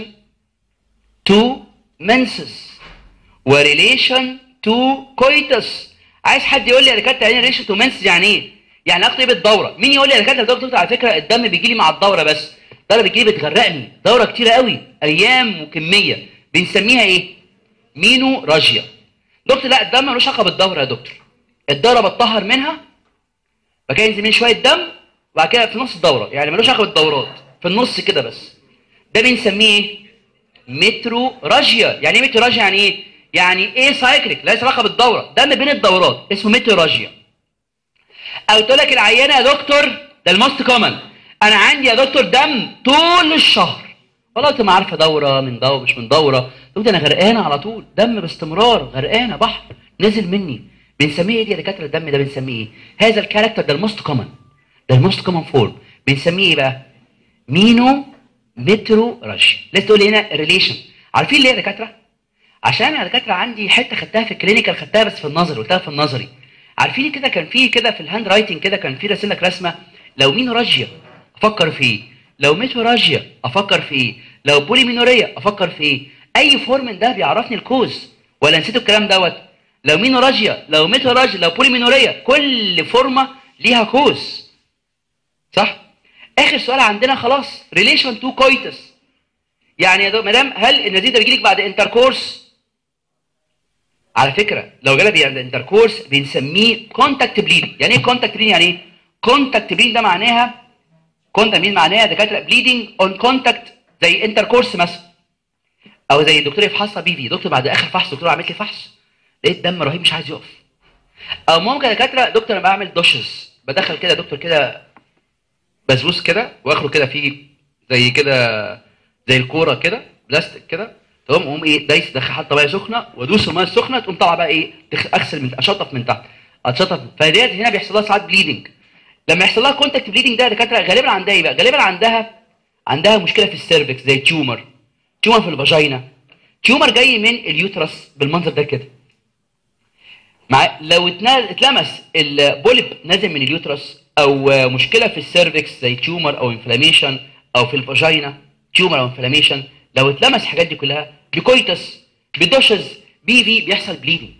to menses وريليشن تو coitus عايز حد يقول لي يا دكاتره يعني ريليشن تو menses يعني ايه؟ يعني علاقته ايه بالدوره؟ مين يقول لي يا دكاتره دكتور على فكره الدم بيجي لي مع الدوره بس الدوره بتجي لي بتغرقني دوره كتيره قوي ايام وكميه بنسميها ايه؟ مينو راجيا دكتور لا الدم ملوش علاقه بالدوره يا دكتور الدوره بتطهر منها بعد كده ينزل مني شويه دم وبعد كده في نص الدوره يعني ملوش علاقه بالدورات في النص كده بس ده بنسميه ايه؟ مترو راجيا يعني ايه مترو راجيا يعني ايه؟ يعني ايه سايكليك لا علاقه بالدوره دم بين الدورات اسمه مترو راجيا او تقول لك العيانه يا دكتور ده الموست كومن انا عندي يا دكتور دم طول الشهر والله انت ما عارفه دوره من دوره مش من دوره دكتور انا غرقانه على طول دم باستمرار غرقانه بحر نزل مني بنسميه ايه دي يا دكاتره الدم ده بنسميه ايه هذا الكاركتر ده الموست كومن ده الموست كومن فورم بنسميه ايه بقى مينو مترو رش لسه تقول لي هنا ريليشن عارفين ليه يا دكاتره عشان انا يا دكاتره عندي حته خدتها في الكلينيكال خدتها بس في النظري قلتها في النظري عارفين كده كان في كده في الهاند رايتنج كده كان في راسم لك رسمه لو مينوراجيا افكر في ايه لو ميتوراجيا افكر في ايه لو بوليمينوريا افكر في ايه اي فورم من ده بيعرفني الكوز ولا نسيتوا الكلام دوت لو مينوراجيا لو ميتوراجيا لو بوليمينوريا كل فورمه ليها كوز صح اخر سؤال عندنا خلاص ريليشن تو كويتس يعني يا مدام هل النزيف ده بيجي لك بعد انتركورس على فكره لو جالك بعد انتركورس بنسميه كونتاكت بليدنج يعني ايه كونتاكت بليدنج يعني ايه كونتاكت بليدنج ده معناها كونتاكت بليدنج معناها دكاتره بليدنج اون كونتاكت زي انتركورس مثلا او زي الدكتور يفحصها بي في دكتور بعد اخر فحص دكتور عملت لي فحص لقيت دم رهيب مش عايز يقف او ممكن يا دكاتره دكتور انا بعمل دوشز بدخل كده دكتور كده بسبوس كده واخره كده فيه زي كده زي الكوره كده بلاستيك كده تقوم اقوم ايه دايس دخل حاطه ميه سخنه وادوس الميه السخنه تقوم طالعه بقى ايه تخ- اغسل من اشطف من تحت اتشطف فديت هنا بيحصل لها ساعات بليدنج لما يحصل لها كونتاكت بليدنج ده يا دكاتره غالبا عندها ايه بقى؟ غالبا عندها عندها مشكله في السيرفكس زي تيومر تيومر في الفاجينا تيومر جاي من اليوترس بالمنظر ده كده مع لو اتنا- اتلمس البوليب نازل من اليوترس او آه، مشكله في السيرفكس زي تيومر او انفلاميشن او في الفاجينا تيومر او انفلاميشن لو اتلمس الحاجات دي كلها بكويتس بدوشز بي في بيحصل بليدنج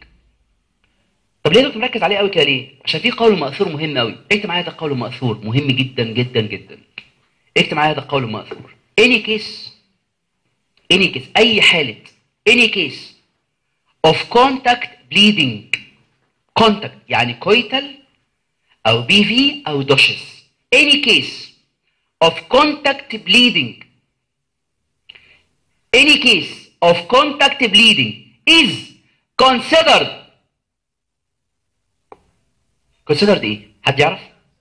طب ليه دكتور مركز عليه قوي كده ليه؟ عشان في قول مأثور مهم قوي اكتب معايا ده قول مأثور مهم جدا جدا جدا اكتب معايا ده قول مأثور any case any case اي حاله any case of contact bleeding contact يعني كويتال او بي في او دوشز any case of contact bleeding any case of contact bleeding is considered considered ايه حد يعرف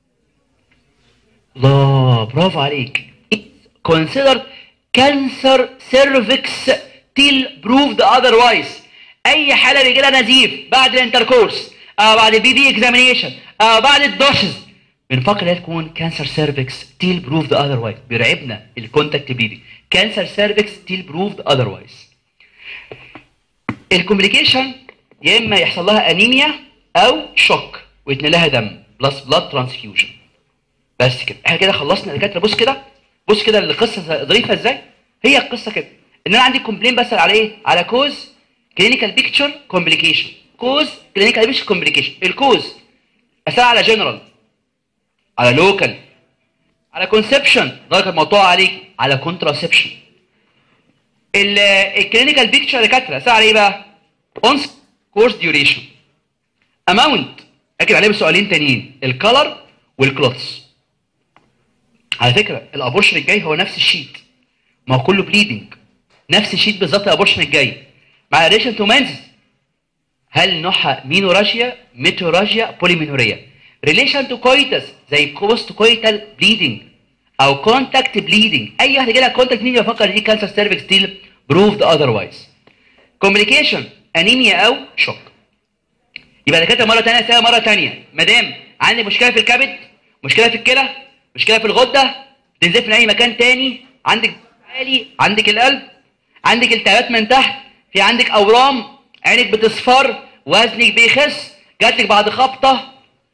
الله برافو عليك It's considered cancer cervix till proved otherwise اي حاله بيجي لها نزيف بعد الانتركورس او بعد البي بي اكزامينيشن او بعد الدوشز بنفكر هي تكون كانسر سيرفكس تيل بروفد اذروايز بيرعبنا الكونتاكت بليدنج كانسر سيرفكس تيل بروفد اذروايز الكومبليكيشن يا اما يحصل لها انيميا او شوك ويتنقل لها دم بلس بلاد ترانسفيوجن بس كده احنا كده خلصنا يا دكاتره بص كده بص كده القصه ظريفه ازاي هي القصه كده ان انا عندي كومبلين بسال على ايه على كوز كلينيكال بيكتشر كومبليكيشن كوز كلينيكال بيكتشر كومبليكيشن الكوز اسال على جنرال على لوكال على كونسبشن درجه الموضوع عليك على كونتراسبشن الكلينيكال بيكتشر دكاتره اسال على ايه بقى اونس كورس ديوريشن اماونت اكد عليه بسؤالين تانيين الكالر والكلوتس على فكره الابورشن الجاي هو نفس الشيت ما هو كله بليدنج نفس الشيت بالظبط الابورشن الجاي مع ريشن تو منز هل نوعها مينوراجيا ميتوراجيا بوليمينوريا ريليشن تو كويتس زي بوست كويتال بليدنج او كونتاكت بليدنج اي واحد يجي لها كونتاكت بليدنج يفكر دي كانسر سيرفكس ستيل بروفد اذروايز كومبليكيشن انيميا او شوك يبقى دكاتره مره ثانيه اسئله مره ثانيه مدام عندي مشكله في الكبد مشكله في الكلى مشكله في الغده تنزف من اي مكان تاني عندك عالي عندك القلب عندك التهابات من تحت في عندك اورام عينك بتصفر وزنك بيخس جاتلك بعد خبطه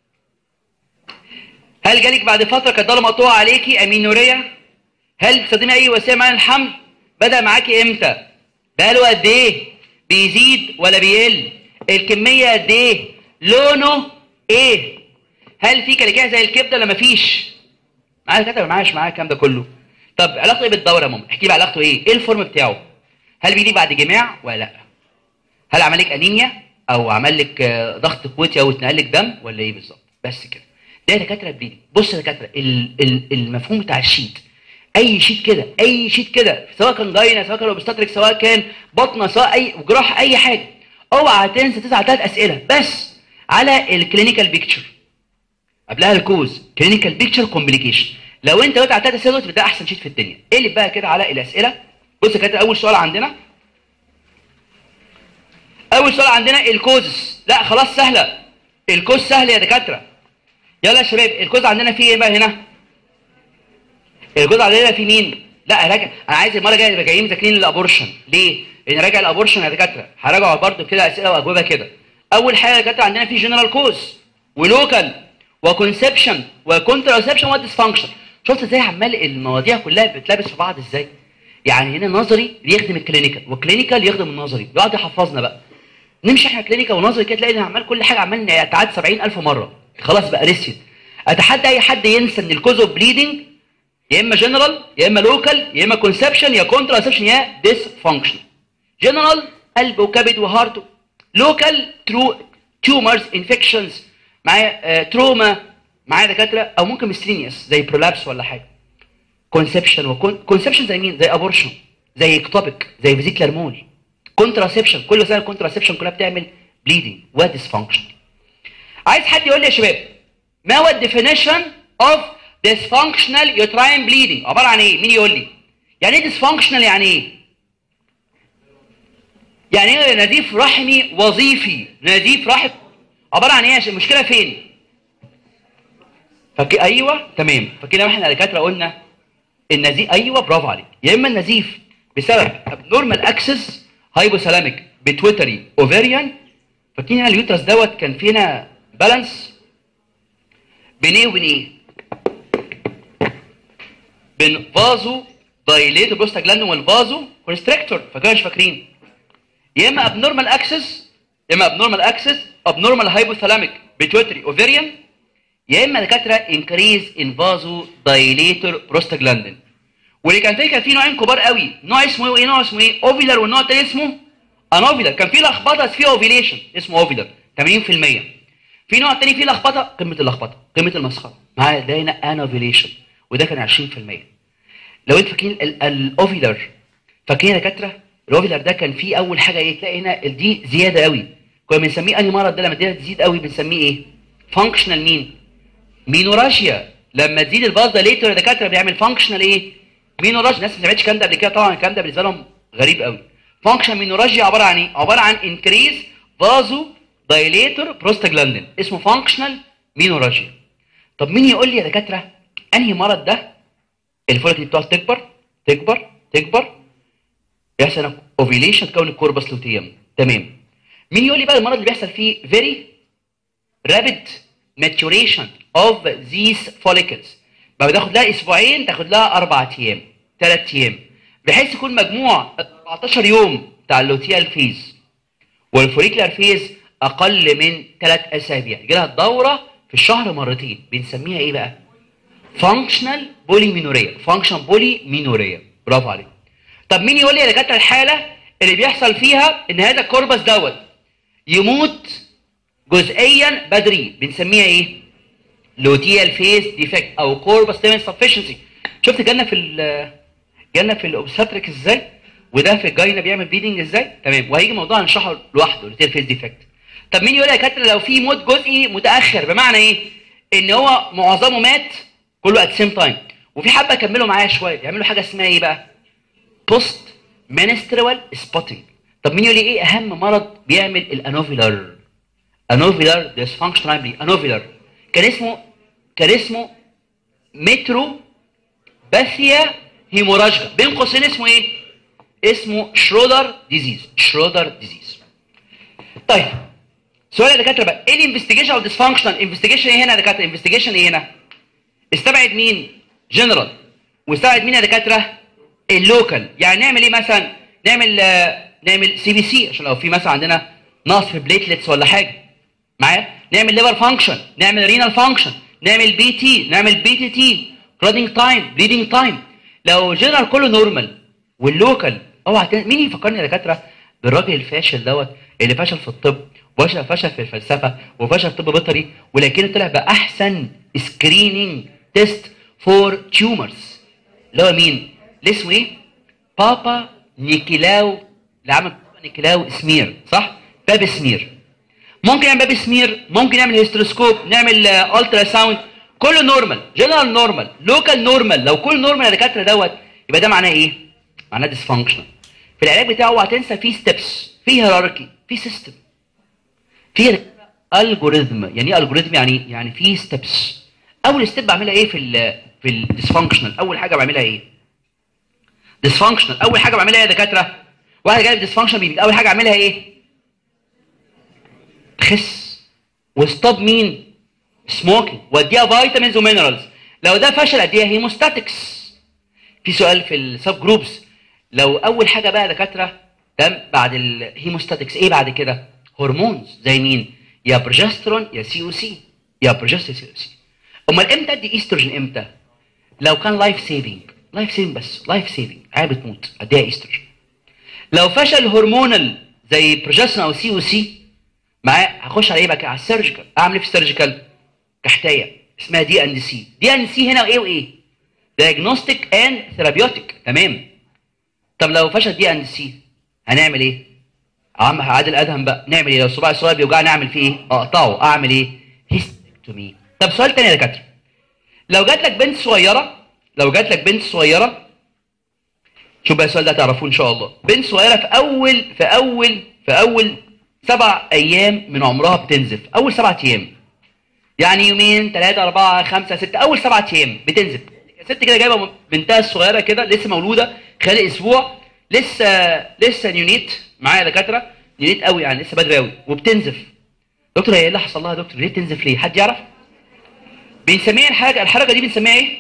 هل جالك بعد فتره كانت ضله مقطوعه عليكي امينوريا هل بتستخدمي اي وسيله معانا الحمل بدا معاكي امتى بقاله قد ايه بيزيد ولا بيقل الكميه قد ايه لونه ايه هل في كلاكيع زي الكبده ولا مفيش معايا كده معايا مش معايا الكلام ده كله طب علاقته ايه بالدوره يا ماما احكي لي علاقته ايه ايه الفورم بتاعه هل بيجي بعد جماع ولا لا هل عمل لك انيميا او عمل لك آه، ضغط قوتي او اتنقل لك دم ولا ايه بالظبط بس كده ده يا دكاتره بليدنج بص يا دكاتره ال- ال- المفهوم بتاع الشيت اي شيت كده اي شيت كده سواء كان جاينا سواء كان اوبستاتريك سواء كان بطنه سواء اي جراحه اي حاجه اوعى تنسى تسال ثلاث اسئله بس على الكلينيكال بيكتشر قبلها الكوز كلينيكال بيكتشر كومبليكيشن لو انت وقعت على ثلاث اسئله دول ده احسن شيت في الدنيا اقلب بقى كده على الاسئله بص يا كابتن اول سؤال عندنا اول سؤال عندنا الكوزس لا خلاص سهله الكوز سهل يا دكاتره يلا يا شباب الكوز عندنا فيه ايه بقى هنا الكوز عندنا فيه مين لا راجع انا عايز المره الجايه نبقى جايين مذاكرين الابورشن ليه لان راجع الابورشن يا دكاتره هراجع برضه كده اسئله واجوبه كده اول حاجه يا دكاتره عندنا في جنرال كوز ولوكال وكونسبشن وكونتراسبشن وديسفانكشن شفت ازاي عمال المواضيع كلها بتلبس في بعض ازاي يعني هنا نظري يخدم الكلينيكال والكلينيكال يخدم النظري يقعد يحفظنا بقى نمشي احنا كلينيكال ونظري كده تلاقي ان عمال كل حاجه عمال يتعاد 70000 مره خلاص بقى ريسيت اتحدى اي حد ينسى ان الكوز اوف بليدنج يا اما جنرال يا اما لوكال يا اما كونسبشن يا كونتراسبشن يا ديسفانكشن جنرال قلب وكبد وهارت لوكال ترو تيومرز انفكشنز معايا تروما معايا دكاتره او ممكن ميسترينيوس زي برولابس ولا حاجه كونسبشن وكونسبشن زي مين زي ابورشن زي اكتوبيك زي فيزيكلر مول كونتراسبشن كل سنه الكونتراسبشن كلها بتعمل بليدنج وديسفانكشن عايز حد يقول لي يا شباب ما هو الديفينيشن اوف dysfunctional uterine bleeding عباره عن ايه مين يقول لي يعني ايه dysfunctional يعني ايه يعني ايه نزيف رحمي وظيفي نزيف رحم عباره عن ايه عشان المشكله فين فك... ايوه تمام فكده احنا دكاتره قلنا النزيف ايوه برافو عليك يا اما النزيف بسبب abnormal access hypothalamic pituitary ovarian فاكرين هنا اليوترس دوت كان فينا بالانس بين ايه وبين ايه؟ بين فازو دايليت بروستاجلاندين والفازو كونستريكتور فاكرين مش فاكرين؟ يا اما abnormal access يا اما abnormal access abnormal hypothalamic pituitary ovarian يا اما دكاتره increase in vaso dilator prostaglandin واللي كان فيه كان في نوعين كبار قوي نوع اسمه ايه نوع اسمه ايه اوفيلر والنوع التاني اسمه انوفيلر كان في لخبطه فيه اوفيليشن اسمه اوفيلر 80% في نوع تاني فيه لخبطه قمه اللخبطه قمه المسخره معايا ده هنا انوفيليشن وده كان 20% لو انتوا فاكرين ال- الاوفيلر فاكرين يا دكاتره الاوفيلر ده كان فيه اول حاجه ايه تلاقي هنا دي زياده قوي كنا بنسميه انهي مرض ده لما الدنيا تزيد قوي بنسميه ايه فانكشنال مين مينوراشيا لما تزيد الباز ده ليتر يا دكاتره بيعمل فانكشنال ايه مينوراشيا الناس ما سمعتش الكلام ده قبل كده طبعا الكلام ده بالنسبه لهم غريب قوي فانكشن مينوراشيا عباره عن ايه عباره عن انكريز فازو دايليتور بروستاجلاندين اسمه فانكشنال مينوراشيا طب مين يقول لي يا دكاتره انهي مرض ده الفوليك بتقعد تكبر تكبر تكبر يحصل هنا اوفيليشن تكون الكوربس لوتيوم تمام مين يقول لي بقى المرض اللي بيحصل فيه very rapid maturation of these follicles بقى بتاخد لها اسبوعين تاخد لها اربع ايام ثلاث ايام بحيث يكون مجموع 14 يوم بتاع اللوتيال فيز والفوليكولار فيز اقل من ثلاث اسابيع يجي لها الدوره في الشهر مرتين بنسميها ايه بقى؟ فانكشنال بولي مينوريا فانكشن بولي مينوريا برافو عليك طب مين يقول لي يا دكاتره الحاله اللي بيحصل فيها ان هذا الكوربس دوت يموت جزئيا بدري بنسميها ايه؟ لوتيال فيس ديفكت او كوربس تيمن سفشنسي شفت جالنا في ال جالنا في الاوبستريك ازاي؟ وده في الجاينا بيعمل بليدنج ازاي؟ تمام وهيجي موضوع هنشرحه لوحده لوتيال فيس ديفكت طب مين يقول لي يا دكاتره لو في موت جزئي متاخر بمعنى ايه؟ ان هو معظمه مات كله ات سيم تايم وفي حبه كملوا معايا شويه يعملوا حاجه اسمها ايه بقى؟ بوست منسترال سبوتنج طب مين يقول لي ايه اهم مرض بيعمل الانوفيلر انوفيلر ديسفانكشن انوفيلر كان اسمه كان اسمه مترو باثيا هيموراجيكا بين قوسين اسمه ايه اسمه شرودر ديزيز شرودر ديزيز طيب سؤال يا دكاتره بقى ايه الانفستيجيشن او ديسفانكشن انفستيجيشن ايه هنا يا دكاتره انفستيجيشن ايه هنا استبعد مين جنرال واستبعد مين يا دكاتره اللوكال يعني نعمل ايه مثلا نعمل آه نعمل سي بي سي عشان لو في مثلا عندنا نقص في بليتلتس ولا حاجه معايا نعمل ليفر فانكشن نعمل رينال فانكشن نعمل بي تي نعمل بي تي تي كلودنج تايم بليدنج تايم لو الجنرال كله نورمال واللوكال اوعى تن- مين يفكرني يا دكاتره بالراجل الفاشل دوت اللي فشل في الطب وفشل فشل في الفلسفه وفشل في طب بيطري ولكنه طلع باحسن سكريننج تيست فور تيومرز اللي هو مين؟ اللي اسمه ايه؟ بابا نيكلاو اللي عمل بابا نيكلاو سمير صح؟ باب سمير ممكن نعمل باب سمير ممكن نعمل هيستروسكوب نعمل الترا ساوند كله نورمال جنرال نورمال لوكال نورمال لو كل نورمال يا دكاتره دوت يبقى ده معناه ايه؟ معناه ديسفانكشن في العلاج بتاعه اوعى تنسى في ستيبس في هيراركي في سيستم في الجوريزم يعني ايه الجوريزم يعني يعني في ستيبس اول ستيب بعملها ايه في ال في الديسفانكشنال اول حاجه بعملها ايه ديسفانكشنال اول حاجه بعملها ايه يا دكاتره واحد جاي ديسفانكشن بيبي اول حاجه اعملها ايه تخس وستوب مين سموكينج واديها فيتامينز ومينرالز لو ده فشل اديها هيموستاتكس في سؤال في السب جروبس لو اول حاجه بقى يا دكاتره تمام بعد الهيموستاتكس ايه بعد كده هرمونز زي مين يا بروجسترون يا سي او سي يا بروجسترون سي او سي امال امتى ادي ايستروجين امتى لو كان لايف سيفنج لايف سيفنج بس لايف سيفنج عيال بتموت اديها ايستروجين لو فشل هرمونال زي بروجسترون او سي او سي معاه هخش على ايه بقى على السيرجيكال اعمل ايه في السيرجيكال كحتايه اسمها دي ان سي دي ان سي هنا ايه وايه دايجنوستيك اند ثيرابيوتيك تمام طب لو فشل دي ان سي هنعمل ايه عم عادل ادهم بقى نعمل ايه لو صباعي الصغير بيوجعني اعمل فيه ايه اقطعه اعمل ايه هيستكتومي طب سؤال تاني يا دكاتره لو جات لك بنت صغيره لو جات لك بنت صغيره شوف بقى السؤال ده تعرفوه ان شاء الله بنت صغيره في اول في اول في اول سبع ايام من عمرها بتنزف اول سبع ايام يعني يومين ثلاثة أربعة خمسة ستة أول سبعة أيام بتنزف ست كده جايبة بنتها الصغيرة كده لسه مولودة خلال أسبوع لسه لسه نيونيت معايا دكاترة نيونيت قوي يعني لسه بدري قوي وبتنزف دكتور هي ايه اللي حصل لها يا دكتور ليه بتنزف ليه حد يعرف بنسميها الحاجة الحركة دي بنسميها ايه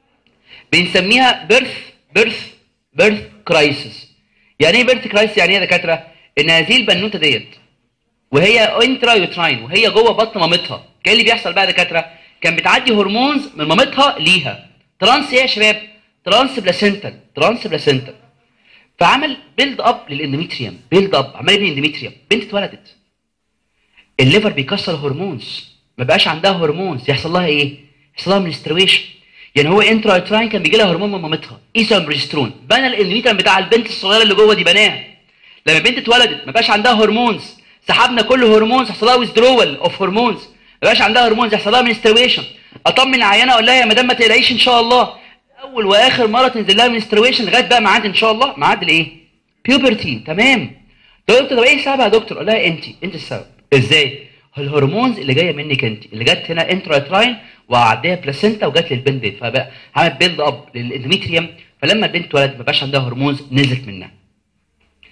بنسميها بيرث بيرث بيرث كرايسيس يعني ايه بيرث كرايسيس يعني ايه يا دكاترة ان هذه البنوتة ديت وهي انترا يوتراين وهي جوه بطن مامتها كان اللي بيحصل بقى يا دكاتره كان بتعدي هرمونز من مامتها ليها ترانس ايه يا شباب ترانس بلاسنتال ترانس بلاسنتال فعمل بيلد اب للاندوميتريوم بيلد اب عمال يبني اندوميتريوم بنت اتولدت الليفر بيكسر هرمونز ما بقاش عندها هرمونز يحصل لها ايه يحصل لها منسترويشن يعني هو انترا يوتراين كان بيجي لها هرمون من مامتها ايسون بروجسترون بنى الاندوميتريوم بتاع البنت الصغيره اللي جوه دي بناها لما البنت اتولدت ما بقاش عندها هرمونز سحبنا كل هرمونز يحصل لها ويزدرول اوف هرمونز ما بقاش عندها هرمونز يحصل لها منسترويشن اطمن عيانه اقول لها يا مدام ما تقلقيش ان شاء الله اول واخر مره تنزل لها منسترويشن لغايه بقى ميعاد ان شاء الله ميعاد الايه؟ بيوبرتي تمام دكتور طب ايه السبب يا دكتور؟ اقول لها انت انت السبب ازاي؟ الهرمونز اللي جايه منك انت اللي جت هنا انتراتراين وعديها بلاسينتا وجت للبنت دي فبقى عمل بيلد اب للاندوميتريوم فلما البنت اتولدت ما بقاش عندها هرمونز نزلت منها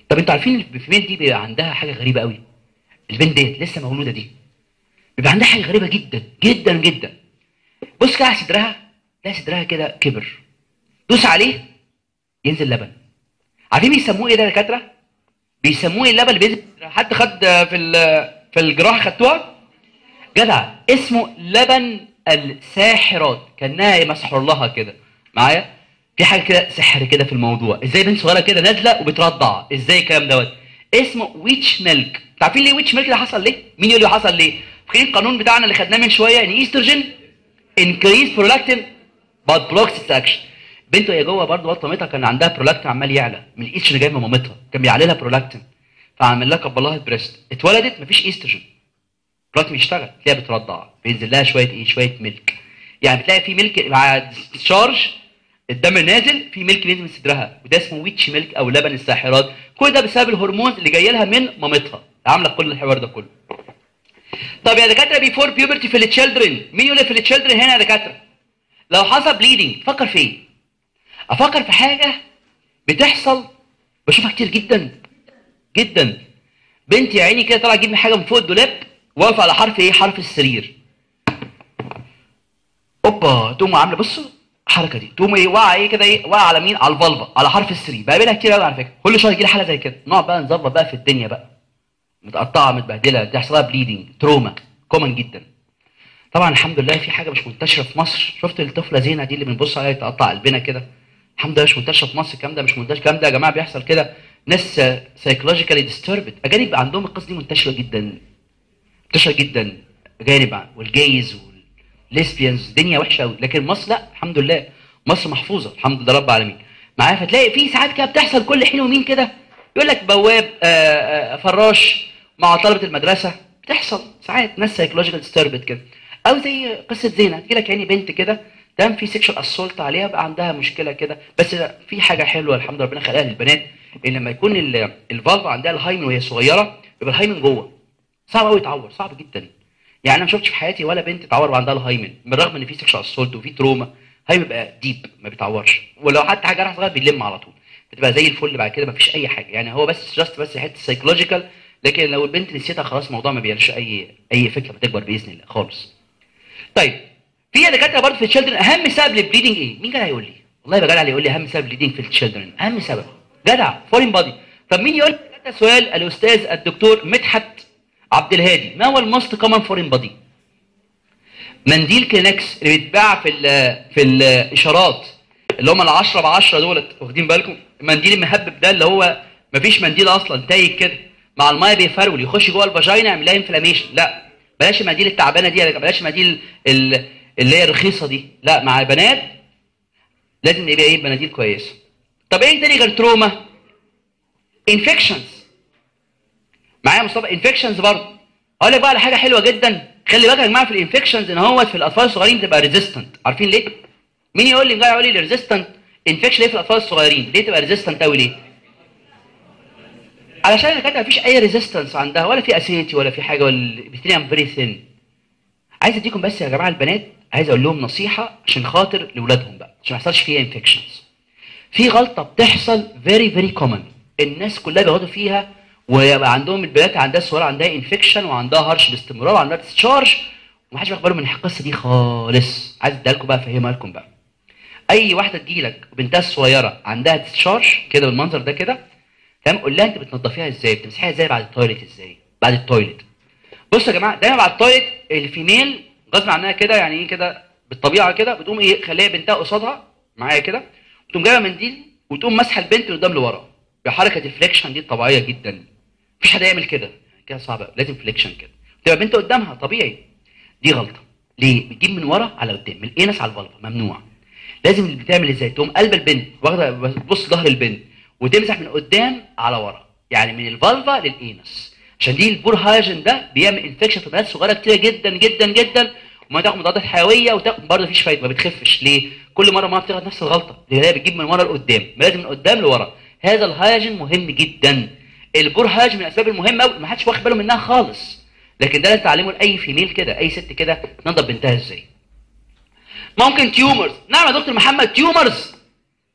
طب انتوا عارفين الفيميل دي بيبقى عندها حاجه غريبه قوي البنت ديت لسه مولوده دي بيبقى عندها حاجه غريبه جدا جدا جدا بص كده على صدرها لا صدرها كده كبر دوس عليه ينزل لبن عارفين بيسموه ايه ده يا دكاتره بيسموه ايه اللبن اللي بينزل حد خد في ال- في الجراحه خدتوها جدع اسمه لبن الساحرات كانها مسحور لها كده معايا في حاجه كده سحر كده في الموضوع ازاي بنت صغيره كده نازله وبترضع ازاي الكلام دوت اسمه ويتش ميلك عارفين ليه ويتش ميلك ده حصل ليه مين يقول لي حصل ليه فاكرين القانون بتاعنا اللي خدناه من شويه ان ايستروجين انكريز برولاكتين بات بلوكس its اكشن بنته هي جوه برضه وقت مامتها كان عندها برولاكتين عمال يعلى من الايستروجين اللي جاي من مامتها كان بيعلي لها برولاكتين فعمل لها كبلها البريست اتولدت مفيش ايستروجين برولاكتين بيشتغل تلاقيها بترضع بينزل لها شويه ايه شويه ميلك يعني بتلاقي في ميلك مع ديسشارج الدم نازل في ميلك نازل من صدرها وده اسمه ويتش ميلك او لبن الساحرات كل ده بسبب الهرمون اللي جاي لها من مامتها عامله كل الحوار ده كله طب يا دكاتره بيفور بيوبرتي في التشيلدرن مين يقول لي في التشيلدرن هنا يا دكاتره لو حصل بليدنج فكر في ايه افكر في حاجه بتحصل بشوفها كتير جدا جدا بنتي يا عيني كده طالعه تجيب لي حاجه من فوق الدولاب واقفه على حرف ايه حرف السرير اوبا تقوم عامله بصوا الحركه دي تقوم ايه واقعه ايه كده ايه واقعه على مين على الفالفا على حرف السرير بقابلها كتير قوي على فكره كل شويه يجي لي حاله زي كده نقعد بقى نظبط بقى في الدنيا بقى متقطعه متبهدله تحصل لها بليدنج تروما كومن جدا طبعا الحمد لله في حاجه مش منتشره في مصر شفت الطفله زينه دي اللي بنبص عليها تقطع قلبنا كده الحمد لله مش منتشره في مصر الكلام ده مش منتشر الكلام ده يا جماعه بيحصل كده ناس سايكولوجيكالي ديستربد اجانب عندهم القصه دي منتشره جدا منتشره جدا اجانب والجيز والليسبيانز الدنيا وحشه قوي لكن مصر لا الحمد لله مصر محفوظه الحمد لله رب العالمين معايا فتلاقي في ساعات كده بتحصل كل حين ومين كده يقول لك بواب آه، آه، فراش مع طلبه المدرسه بتحصل ساعات ناس سايكولوجيكال ديستربد كده او زي قصه زينه تجي لك يعني بنت كده تمام في سيكشوال اسولت عليها بقى عندها مشكله كده بس في حاجه حلوه الحمد لله ربنا خلقها للبنات ان لما يكون ال- الفالف عندها الهايمن وهي صغيره يبقى الهايمن جوه صعب قوي يتعور صعب جدا يعني انا ما شفتش في حياتي ولا بنت تعور وعندها الهايمن بالرغم ان في سيكشوال اسولت وفي تروما هايمن بيبقى ديب ما بيتعورش ولو حتى حاجه راح صغير بيلم على طول بتبقى زي الفل بعد كده ما فيش اي حاجه يعني هو بس جاست بس حته سايكولوجيكال لكن لو البنت نسيتها خلاص الموضوع ما بيعملش اي اي فكره بتكبر باذن الله خالص طيب في دكاتره برضه في التشيلدرن اهم سبب للبليدنج ايه مين كان هيقول لي والله يبقى جدع اللي يقول لي اهم سبب للبليدنج في التشيلدرن اهم سبب جدع فورين بادي طب مين يقول لي ده سؤال الاستاذ الدكتور مدحت عبد الهادي ما هو الموست كومن فورين بادي منديل كلينكس اللي بيتباع في ال في الاشارات اللي هم ال 10 ب 10 دولت واخدين بالكم المنديل المهبب ده اللي هو مفيش منديل اصلا تايه كده مع الميه بيفرول يخش جوه الفاجينا يعمل لها انفلاميشن لا بلاش المنديل التعبانه دي بلاش المنديل ال- اللي هي الرخيصه دي لا مع البنات لازم يبقى ايه مناديل كويسه طب ايه تاني غير تروما انفكشنز معايا مصطفى انفكشنز برضه اقول لك بقى على حاجه حلوه جدا خلي بالك يا جماعه في الانفكشنز ان هو في الاطفال الصغيرين بتبقى ريزيستنت عارفين ليه مين يقول لي جاي يقول لي ريزيستنت انفكشن ليه في الاطفال الصغيرين ليه تبقى ريزيستنت قوي ليه علشان الدكاتره مفيش اي ريزيستنس عندها ولا في اسيتي ولا في حاجه ولا البكتيريا فيري ثين عايز اديكم بس يا جماعه البنات عايز اقول لهم نصيحه عشان خاطر لاولادهم بقى عشان ما يحصلش فيها انفكشنز في غلطه بتحصل فيري فيري كومن الناس كلها بيقعدوا فيها ويبقى عندهم البنات عندها الصغيره عندها انفكشن وعندها هرش باستمرار وعندها ديسشارج ومحدش واخد باله من القصه دي خالص عايز اديها لكم بقى افهمها لكم بقى اي واحده تجي لك بنتها الصغيره عندها ديسشارج كده بالمنظر ده كده تمام قول لها انت بتنضفيها ازاي بتمسحيها ازاي بعد التويليت ازاي بعد التويليت بصوا يا جماعه دايما بعد التويليت الفيميل غصب عنها كده يعني ايه كده بالطبيعه كده بتقوم ايه خليها بنتها قصادها معايا كده وتقوم جايبه منديل وتقوم ماسحه البنت من قدام لورا بحركه الفليكشن دي الطبيعيه جدا مفيش حد يعمل كده كده صعبه لازم فليكشن كده تبقى بنت قدامها طبيعي دي غلطه ليه بتجيب من ورا على قدام من الانس على الفالفا ممنوع لازم اللي بتعمل ازاي تقوم قلب البنت واخده بص ظهر البنت وتمسح من قدام على ورا يعني من الفالفا للانس عشان دي البور هايجن ده بيعمل انفكشن في بنات صغيره كتير جدا جدا جدا وما تاخد مضادات حيويه وتاخد برضه مفيش فايده ما بتخفش ليه؟ كل مره ما بتغلط نفس الغلطه اللي هي بتجيب من ورا لقدام لازم من قدام لورا هذا الهايجن مهم جدا البور هايجن من الاسباب المهمه قوي ما حدش واخد باله منها خالص لكن ده لازم تعلمه لاي فيميل كده اي ست كده تنضف بنتها ازاي ممكن تيومرز نعم يا دكتور محمد تيومرز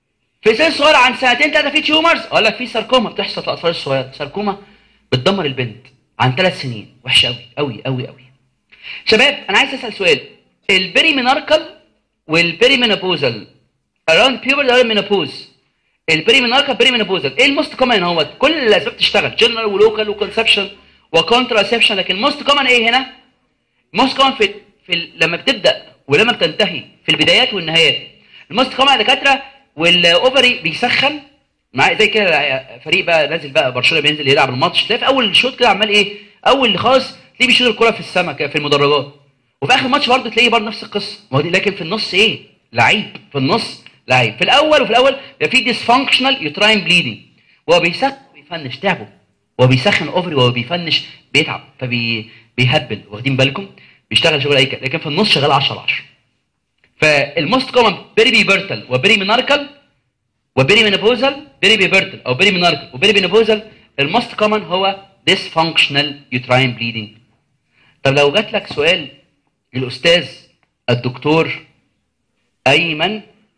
في سن صغير عن سنتين ثلاثه في تيومرز اقول لك في ساركوما بتحصل في الاطفال الصغيره ساركوما بتدمر البنت عن ثلاث سنين وحشه قوي قوي قوي قوي شباب انا عايز اسال سؤال البيري ميناركال والبيري مينوبوزال اراوند بيوبر ده مينوبوز البيري ميناركال بيري مينوبوزال ايه الموست كومن هو كل الاسباب تشتغل جنرال ولوكال وكونسبشن وكونتراسبشن لكن الموست كومن ايه هنا الموست كومن في, في لما بتبدا ولما بتنتهي في البدايات والنهايات الموست كومن دكاتره والاوفري بيسخن معاه زي كده فريق بقى نازل بقى برشلونه بينزل يلعب الماتش تلاقي في اول شوط كده عمال ايه اول خالص تلاقيه بيشوط الكره في السماء كده في المدرجات وفي اخر الماتش برضه تلاقيه برضه نفس القصه ما هو دي لكن في النص ايه لعيب في النص لعيب في الاول وفي الاول بيبقى في ديسفانكشنال يوتراين بليدنج وهو بيسخن بيفنش تعبه وهو بيسخن اوفري وهو بيفنش بيتعب فبيهبل واخدين بالكم بيشتغل شغل اي كده لكن في النص شغال 10 على 10 فالموست كومن بيري بيبرتل وبيري ميناركال وبيري مينوبوزال بيري بيبرتل او بيري ميناركال وبيري مينوبوزال الموست كومن هو dysfunctional uterine bleeding طب لو جات لك سؤال للاستاذ الدكتور ايمن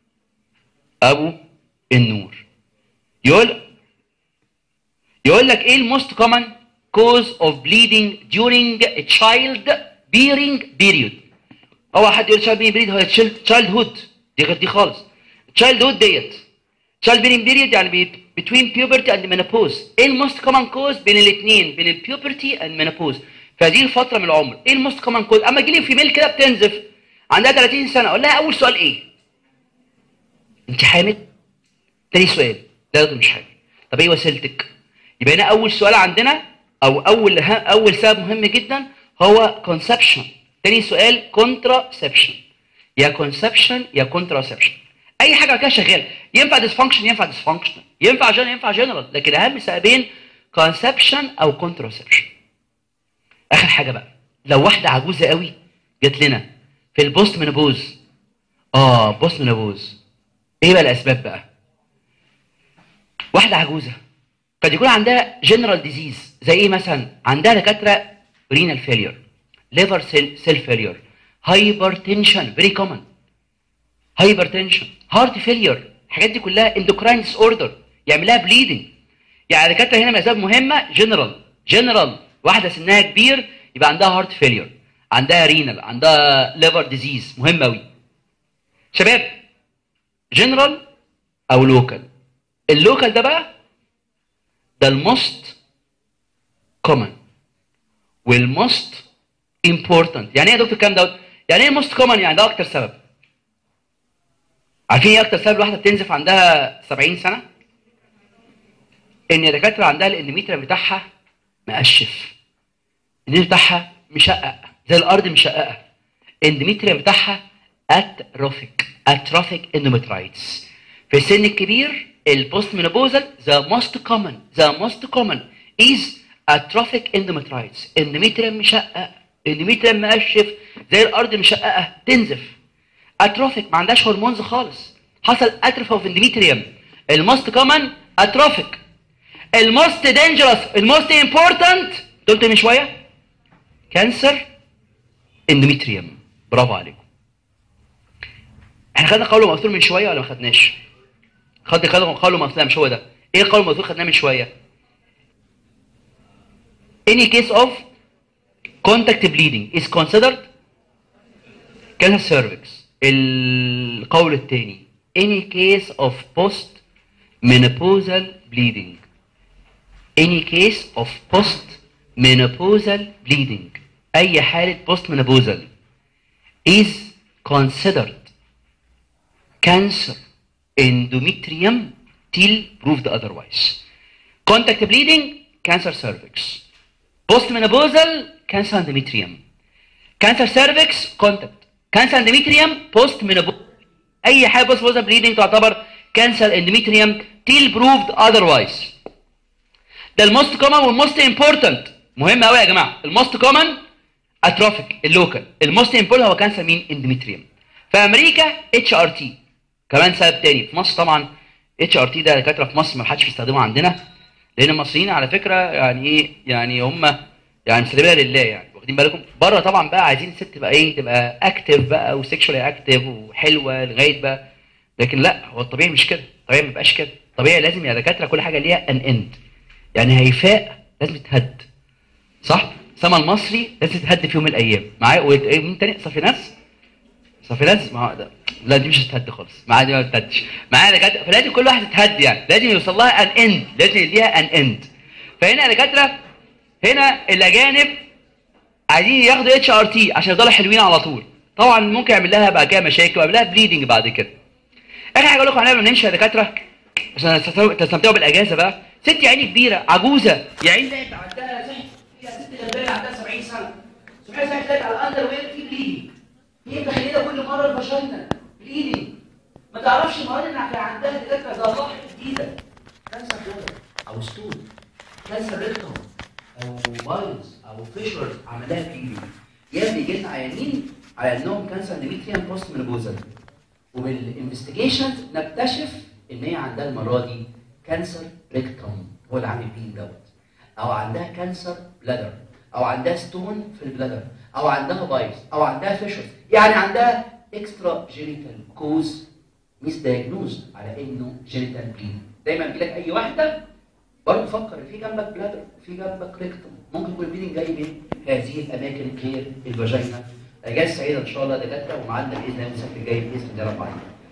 ابو النور يقول يقول لك ايه الموست كومن cause of bleeding during a child bearing period هو حد يقول child bearing period هو child hood دي غير دي خالص child hood ديت child bearing period يعني بي between puberty and menopause ايه الموست كومن كوز بين الاثنين بين البيوبرتي and menopause في هذه الفتره من العمر ايه الموست كومن كوز اما تجي لي فيميل كده بتنزف عندها 30 سنه اقول لها اول سؤال ايه انت حامل تاني سؤال لا ده مش حامل طب ايه وسيلتك يبقى هنا اول سؤال عندنا او اول اول سبب مهم جدا هو conception تاني سؤال contraception يا conception يا contraception اي حاجه كده شغاله ينفع ديسفانكشن ينفع ديسفانكشن ينفع جنرال ينفع جنرال لكن اهم سببين كونسبشن او كونتراسبشن اخر حاجه بقى لو واحده عجوزه قوي جت لنا في البوست منوبوز اه بوست منوبوز ايه بقى الاسباب بقى واحده عجوزه قد يكون عندها جنرال ديزيز زي ايه مثلا عندها دكاتره رينال فيلير ليفر سيل فيلير هايبرتنشن فيري كومن هايبرتنشن هارت فيلير الحاجات دي كلها اندوكراين ديس اوردر يعمل لها بليدنج يعني دكاتره هنا من اسباب مهمه جنرال جنرال واحده سنها كبير يبقى عندها هارت فيلير عندها رينال عندها ليفر ديزيز مهم قوي شباب جنرال او لوكال اللوكال ده بقى ده الموست كومن والموست امبورتنت يعني ايه يا دكتور الكلام دوت يعني ايه الموست كومن يعني ده اكتر سبب عارفين ايه اكتر سبب الواحده بتنزف عندها 70 سنه ان الدكاتره عندها الاندوميتريم بتاعها مقشف النيل بتاعها مشقق زي الارض مشققه الاندوميتريم بتاعها اتروفيك اتروفيك اندوميترايتس في السن الكبير البوست مينوبوزال ذا موست كومن ذا موست كومن از اتروفيك اندوميترايتس اندوميتريم مشقق اندوميتريم مقشف زي الارض مشققه تنزف اتروفيك ما عندهاش هرمونز خالص حصل اتروفي اوف اندوميتريوم الموست كومن اتروفيك الموست دينجرس الموست امبورتنت قلت من شويه كانسر اندوميتريوم برافو عليكم احنا خدنا قول مأثور من شويه ولا ما خدناش خد قول مأثور مش هو ده ايه قول مأثور خدناه من شويه any case of contact bleeding is considered cancer cervix القول الثاني any case of post menopausal bleeding any case of post menopausal bleeding اي حالة post menopausal is considered cancer endometrium till proved otherwise contact bleeding cancer cervix post menopausal cancer endometrium cancer cervix contact كانسر اندوميتريوم بوست مينوبوز اي حاجه بوست مينوبوز بليدنج تعتبر كانسر اندوميتريوم تيل بروفد اذروايز ده الموست كومن والموست امبورتنت مهم قوي يا جماعه الموست كومن اتروفيك اللوكال الموست امبورتنت هو كانسر مين اندوميتريوم في امريكا اتش ار تي كمان سبب تاني في مصر طبعا اتش ار تي ده دكاتره في مصر ما حدش بيستخدمه عندنا لان المصريين على فكره يعني ايه يعني هم يعني مستخدمينها لله يعني واخدين بالكم بره طبعا بقى عايزين الست تبقى ايه تبقى اكتف بقى وسيكشوالي اكتف وحلوه لغايه بقى لكن لا هو الطبيعي مش كده طبيعي ما يبقاش كده طبيعي لازم يا دكاتره كل حاجه ليها ان اند يعني هيفاء لازم تهد صح سما المصري لازم تهد في يوم من الايام معايا ومين تاني صافيناس صافيناس ما هو ده لا دي مش هتهد خالص معايا دي ما بتهدش معايا دكاتره فلازم كل واحده تهد يعني لازم يوصل لها ان اند لازم ليها ان اند فهنا يا دكاتره هنا الاجانب عايزين ياخدوا اتش ار تي عشان يفضلوا حلوين على طول طبعا ممكن يعمل لها بعد كده مشاكل ويعمل لها بليدنج بعد كده اخر حاجه اقول لكم عليها لما نمشي يا دكاتره عشان تستمتعوا- تستمتعوا بالاجازه بقى ست يا عيني كبيره عجوزه يا عيني لقيت عندها صحت فيها ست غلبانه عندها 70 سنه 70 سنه لقيت على الاندر وير في بليدنج هي متخيله كل مره الفاجينا بليدنج ما تعرفش المرض ان كان عندها دكاتره ضغط جديده كانسر بلادر او ستون كانسر ريكتوم او بايلز او فيشرز عملها بليدنج يا بيجي لنا عيانين على انهم كانسر اندوميتريوم بوست منوبوزال وبالانفستيجيشنز نكتشف ان هي عندها المره دي كانسر ريكتوم هو اللي عامل بيه دوت او عندها كانسر بلادر او عندها ستون في البلادر او عندها بايلز او عندها فيشرز يعني عندها اكسترا جينيتال كوز ميس دايجنوز على انه جينيتال بليد دايما يجي لك اي واحده برضه فكر في جنبك بلادر في جنبك ريكتوم ممكن يكون البليدنج جاي من هذه الاماكن غير الفاجينا اجازه سعيده ان شاء الله يا دكاتره ومعانا باذن الله المسافر الجاي باذن الله رب العالمين